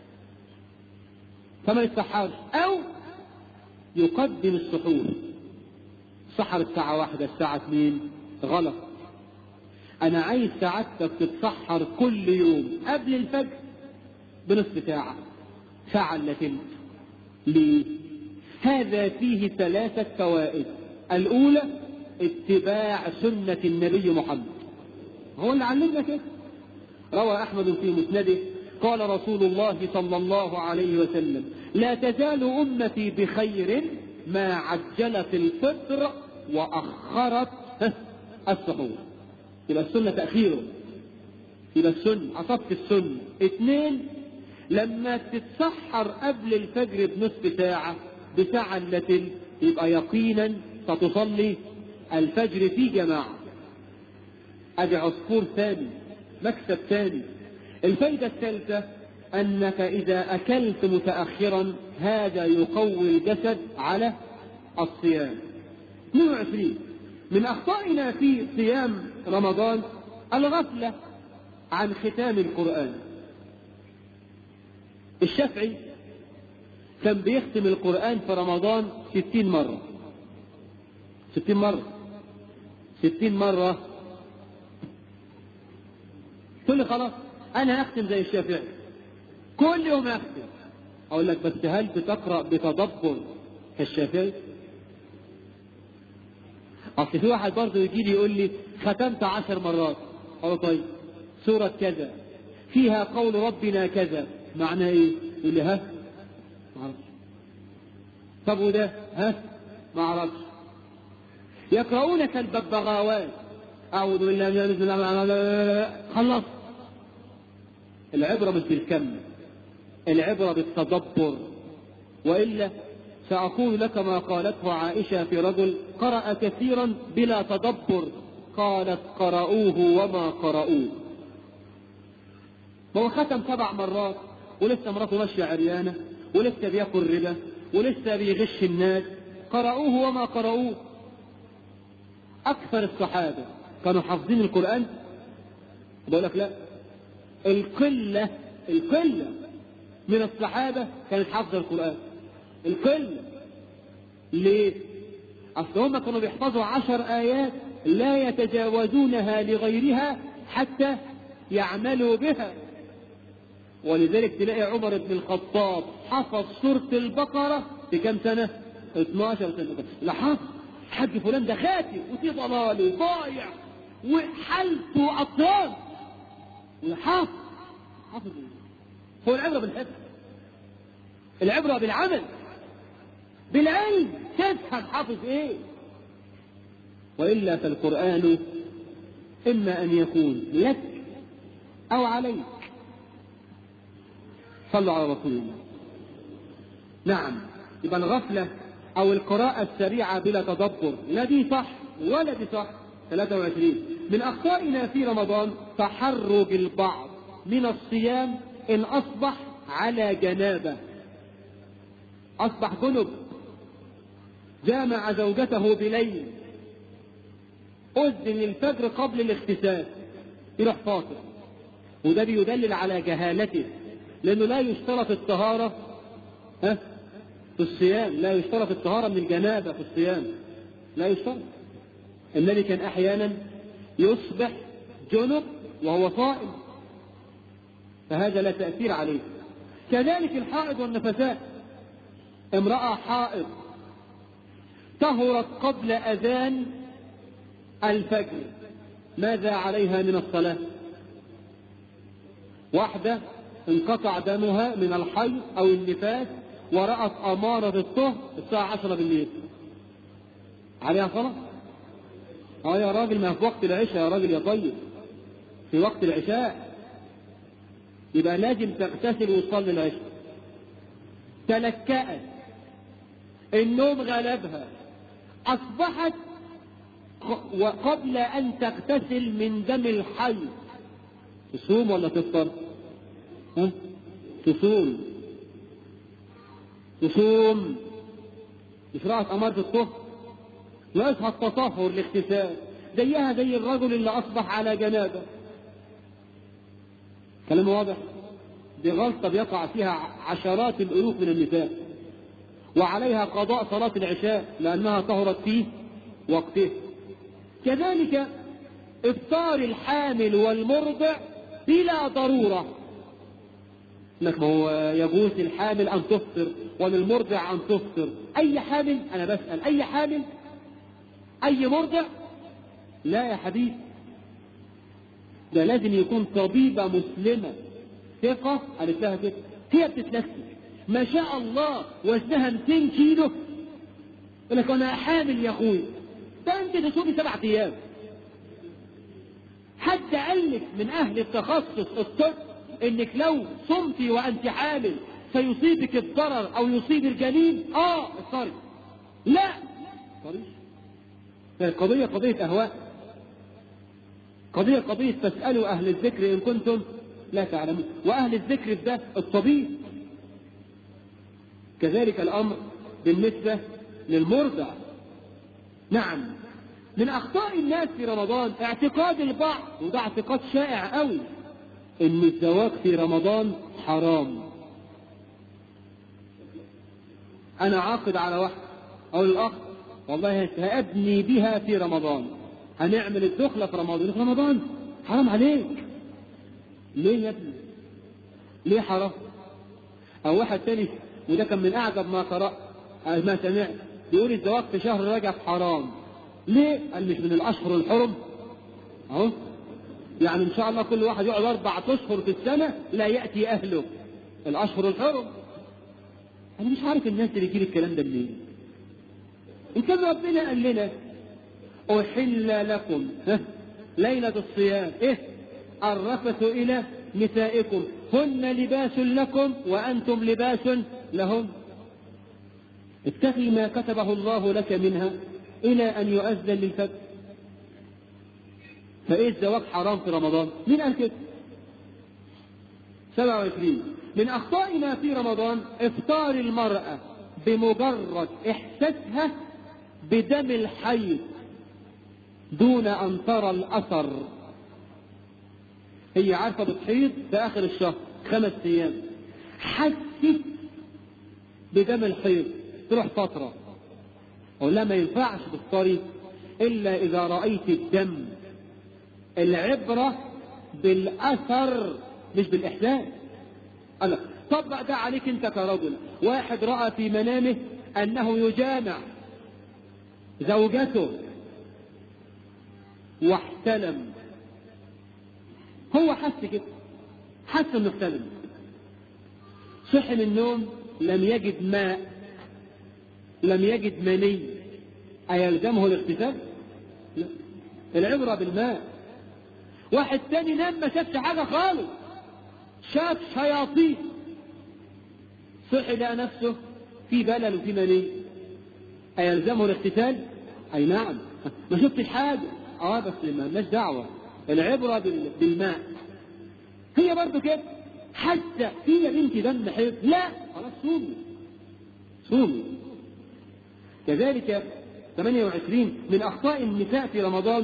فما يتسحرش او يقدم السحور سحر الساعة واحدة الساعة اثنين غلط انا عايز سعادتك تتسحر كل يوم قبل الفجر بنصف ساعة ساعة الا تلت ليه هذا فيه ثلاثة فوائد الاولى اتباع سنة النبي محمد هو اللي علمنا كده روى احمد في مسنده قال رسول الله صلى الله عليه وسلم لا تزال امتي بخير ما عجلت الفطر واخرت السحور يبقى السنه تاخيره يبقى السنه اصبت السنه اثنين لما تتسحر قبل الفجر بنصف ساعه بساعه الا تلت يبقى يقينا ستصلي الفجر في جماعه ادي عصفور ثاني مكسب ثاني الفايدة الثالثة انك اذا اكلت متأخرا هذا يقوي الجسد على الصيام 22 من اخطائنا في صيام رمضان الغفلة عن ختام القرآن الشافعي كان بيختم القرآن في رمضان ستين مرة ستين مرة ستين مرة تقول لي خلاص أنا هختم زي الشافعي كل يوم أختم أقول لك بس هل بتقرأ بتدبر كالشافعي؟ أصل في واحد برضه يجي لي يقول لي ختمت عشر مرات أقول طيب سورة كذا فيها قول ربنا كذا معناه إيه؟ يقول لي ها؟ معرفش طب وده ها؟ معرفش يقرؤونك الببغاوات أعوذ بالله من الشيطان خلص العبرة مش بالكم العبرة بالتدبر وإلا سأقول لك ما قالته عائشة في رجل قرأ كثيرا بلا تدبر قالت قرأوه وما قرأوه ما هو ختم سبع مرات ولسه مراته ماشية عريانة ولسه بياكل ربا ولسه بيغش الناس قرأوه وما قرأوه أكثر الصحابة كانوا حافظين القرآن بقول لك لا القلة القلة من الصحابة كانت حافظة القرآن القلة ليه؟ أصل هم كانوا بيحفظوا عشر آيات لا يتجاوزونها لغيرها حتى يعملوا بها ولذلك تلاقي عمر بن الخطاب حفظ سورة البقرة في كم سنة؟ 12 سنة لا حفظ حج فلان ده خاتم وفي ضلال وضايع وحالته أطراد وحافظ حافظ هو العبرة بالحفظ العبرة بالعمل بالعلم تفهم حافظ ايه وإلا فالقرآن إما أن يكون لك أو عليك صلوا على رسول الله نعم يبقى الغفلة أو القراءة السريعة بلا تدبر لا دي صح ولا دي صح 23 من أخطائنا في رمضان تحرج البعض من الصيام إن أصبح على جنابه أصبح جنب جامع زوجته بليل أذن الفجر قبل الاغتسال يروح فاطر وده بيدلل على جهالته لأنه لا يشترط الطهارة ها في الصيام لا يشترط الطهارة من الجنابة في الصيام لا يشترط النبي كان أحيانا يصبح جنب وهو صائم فهذا لا تأثير عليه كذلك الحائض والنفساء امرأة حائض طهرت قبل أذان الفجر ماذا عليها من الصلاة واحدة انقطع دمها من الحيض أو النفاس ورأت أمارة الطهر الساعة عشرة بالليل عليها صلاة؟ اه يا راجل ما في وقت العشاء يا راجل يا طيب في وقت العشاء يبقى لازم تغتسل وتصلي العشاء تلكأت النوم غلبها أصبحت وقبل أن تغتسل من دم الحي تصوم ولا تفطر؟ ها؟ تصوم تصوم مش رأت أمارة الطهر ناقصها التطهر الاغتسال زيها زي الرجل اللي أصبح على جنابه كلام واضح دي غلطة بيقع فيها عشرات الألوف من النساء وعليها قضاء صلاة العشاء لأنها طهرت في وقته كذلك إفطار الحامل والمرضع بلا ضرورة لك ما هو يجوز الحامل أن تفطر وللمرضع أن تفطر أي حامل أنا بسأل أي حامل أي مرضع لا يا حبيبي ده لازم يكون طبيبة مسلمة ثقة قالت لها كده هي بتتنفس ما شاء الله وزنها 200 كيلو يقول لك انا حامل يا اخوي ده انت تصومي سبع ايام حد قال لك من اهل التخصص الطب انك لو صمتي وانت حامل سيصيبك الضرر او يصيب الجنين اه افطري لا افطريش فالقضيه قضيه اهواء قضية قضية فاسألوا أهل الذكر إن كنتم لا تعلمون وأهل الذكر في ده الطبيب كذلك الأمر بالنسبة للمرضع نعم من أخطاء الناس في رمضان اعتقاد البعض وده اعتقاد شائع قوي إن الزواج في رمضان حرام أنا عاقد على واحد أو الأخ والله هأبني بها في رمضان هنعمل الدخلة في رمضان في رمضان حرام عليك ليه يا ابني ليه حرام أو واحد تاني وده كان من أعجب ما قرأت ما سمعت بيقول الزواج في شهر رجب حرام ليه؟ قال مش من الأشهر الحرم أهو يعني إن شاء الله كل واحد يقعد أربعة أشهر في السنة لا يأتي أهله الأشهر الحرم أنا مش عارف الناس اللي يجيب الكلام ده منين إن كان ربنا قال لنا أحل لكم ها ليلة الصيام إيه الرفث إلى نسائكم هن لباس لكم وأنتم لباس لهم اتقي ما كتبه الله لك منها إلى أن يؤذن للفجر فإيه الزواج حرام في رمضان مين قال كده 27 من أخطائنا في رمضان إفطار المرأة بمجرد إحساسها بدم الحيض دون أن ترى الأثر هي عارفة بتحيض في آخر الشهر خمس أيام حست بدم الحيض تروح فترة أقول لها ما ينفعش تفطري إلا إذا رأيت الدم العبرة بالأثر مش بالإحساس أنا طبق ده عليك أنت كرجل واحد رأى في منامه أنه يجامع زوجته واحتلم هو حس كده حس انه احتلم صحي من النوم لم يجد ماء لم يجد مني أيلزمه الاغتسال؟ لا العبرة بالماء واحد تاني نام ما شافش حاجة خالص شاف شياطين صحي لقى نفسه في بلل وفي مني أيلزمه الاغتسال؟ أي نعم ما شفتش حاجة اه بس ما لناش دعوة العبرة بالماء هي برضه كده حتى في يا بنتي دم حيض لا خلاص صومي صومي كذلك 28 من أخطاء النساء في رمضان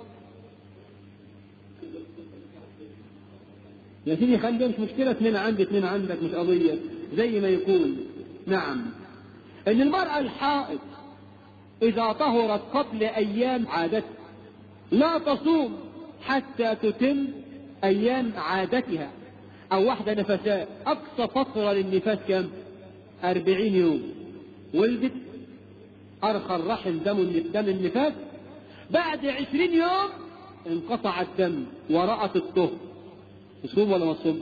يا سيدي خلي مش مشكلة اثنين عندي اثنين عندك مش قضية زي ما يكون نعم ان المرأة الحائض اذا طهرت قبل ايام عادتها لا تصوم حتى تتم ايام عادتها او واحدة نفساء اقصى فترة للنفاس كم اربعين يوم ولدت ارخى الرحم دم دم النفاس بعد عشرين يوم انقطع الدم ورأت الطهر تصوم ولا ما تصوم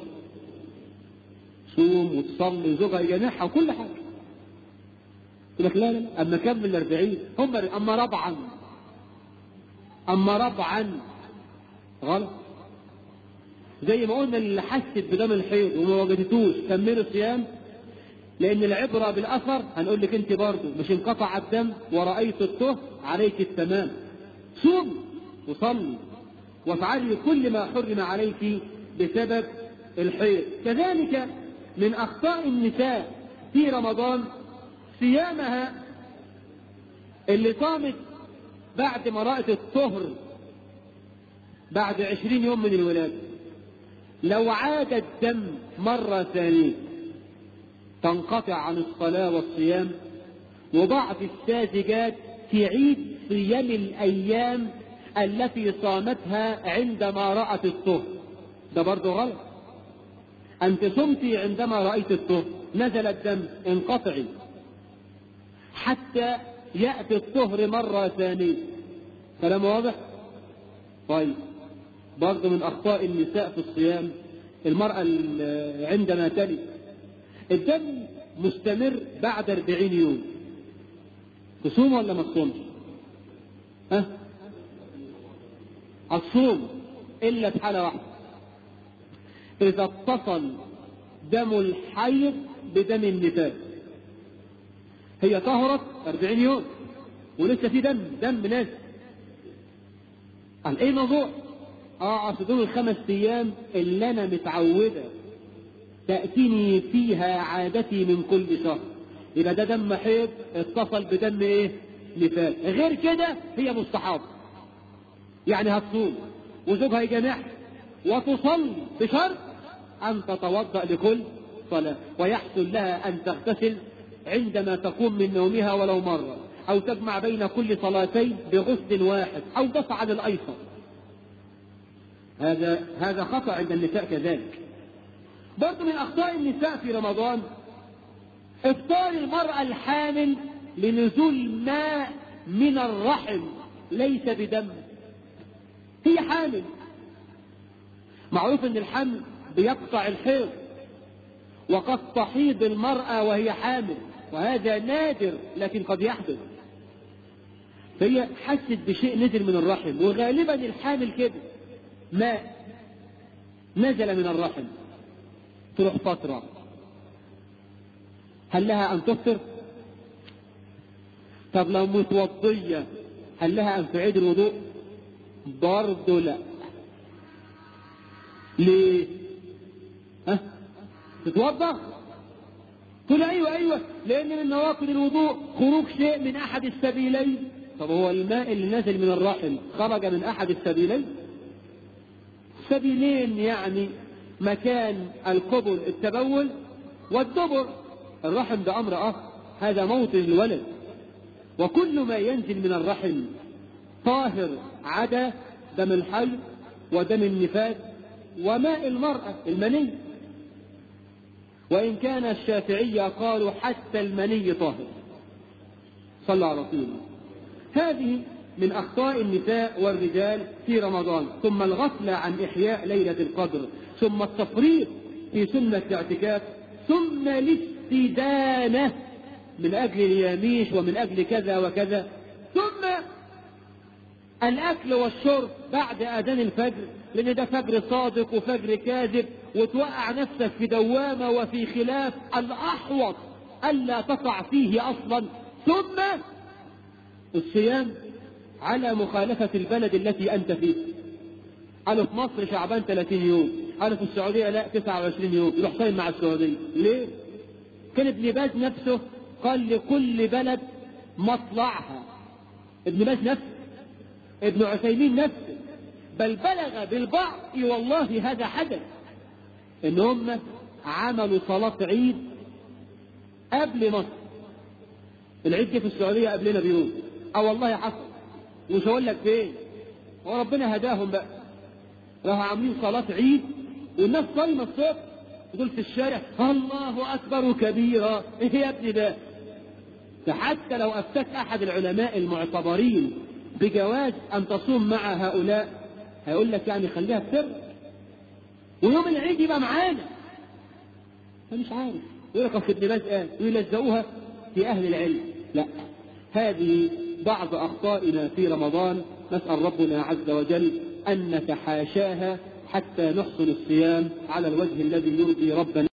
صوم وتصلي زوجها يجامعها وكل حاجة يقول لك لا لا اما كمل الاربعين هم اما ربعا اما ربعا غلط زي ما قلنا اللي حست بدم الحيض وما وجدتوش كملوا صيام لان العبره بالاثر هنقول لك انت برضه مش انقطع الدم ورأيت الطهر عليك التمام صوم وصلي وافعلي كل ما حرم عليك بسبب الحيض كذلك من اخطاء النساء في رمضان صيامها اللي صامت بعد ما رأت الطهر بعد عشرين يوم من الولادة لو عاد الدم مرة ثانية تنقطع عن الصلاة والصيام وبعض الساذجات تعيد صيام الأيام التي صامتها عندما رأت الطهر ده برضه غلط أنت صمتي عندما رأيت الطهر نزل الدم انقطعي حتى يأتي الطهر مرة ثانية كلام واضح؟ طيب برضه من أخطاء النساء في الصيام المرأة عندما تلد الدم مستمر بعد أربعين يوم تصوم ولا ما تصومش؟ ها؟ الصوم إلا في حالة واحدة إذا اتصل دم الحيض بدم النفاس هي طهرت أربعين يوم ولسه في دم دم ناس قال ايه الموضوع اه اصل دول الخمس ايام اللي انا متعوده تاتيني فيها عادتي من كل شهر يبقى ده دم حيض اتصل بدم ايه نفاس غير كده هي مستحاضه يعني هتصوم وزوجها يجامعها وتصلي بشرط ان تتوضا لكل صلاه ويحصل لها ان تغتسل عندما تقوم من نومها ولو مره او تجمع بين كل صلاتين بغسل واحد او تفعل الايسر هذا هذا خطا عند النساء كذلك برضه من اخطاء النساء في رمضان افطار المراه الحامل لنزول ماء من الرحم ليس بدم هي حامل معروف ان الحمل بيقطع الحيض وقد تحيض المرأة وهي حامل وهذا نادر لكن قد يحدث فهي حست بشيء نزل من الرحم وغالبا الحامل كده ماء نزل من الرحم تروح فترة هل لها أن تفطر؟ طب لو متوضية هل لها أن تعيد الوضوء؟ برضه لا ليه؟ ها؟ تتوضا؟ تقول ايوه ايوه لان من نواقض الوضوء خروج شيء من احد السبيلين طب هو الماء اللي نازل من الرحم خرج من احد السبيلين؟ سبيلين يعني مكان القبل التبول والدبر الرحم ده امر اخر هذا موطن الولد وكل ما ينزل من الرحم طاهر عدا دم الحي ودم النفاس وماء المرأة المني وإن كان الشافعية قالوا حتى المني طاهر صلى على رسول الله هذه من أخطاء النساء والرجال في رمضان ثم الغفلة عن إحياء ليلة القدر ثم التفريط في سنة الاعتكاف ثم الاستدانة من أجل الياميش ومن أجل كذا وكذا ثم الأكل والشرب بعد أذان الفجر لأن ده فجر صادق وفجر كاذب وتوقع نفسك في دوامة وفي خلاف الأحوط ألا تقع فيه أصلا ثم الصيام على مخالفة البلد التي أنت فيه قالوا في مصر شعبان 30 يوم قالوا في السعودية لا 29 يوم يروح صايم مع السعودية ليه؟ كان ابن باز نفسه قال لكل بلد مطلعها ابن باز نفسه ابن عثيمين نفسه بل بلغ بالبعض والله هذا حدث ان هم عملوا صلاة عيد قبل مصر العيد جه في السعودية قبلنا بيوم اه والله حصل ومش هقول لك فين وربنا هداهم بقى راحوا عاملين صلاة عيد والناس صايمة الصبح دول في الشارع الله أكبر كبيرا إيه يا ابني ده فحتى لو أفتك أحد العلماء المعتبرين بجواز أن تصوم مع هؤلاء هيقول لك يعني خليها بسر ويوم العيد يبقى معانا فمش عارف يقول لك ابن باز قال ويلزقوها في أهل العلم لا هذه بعض أخطائنا في رمضان نسأل ربنا عز وجل أن نتحاشاها حتى نحسن الصيام على الوجه الذي يرضي ربنا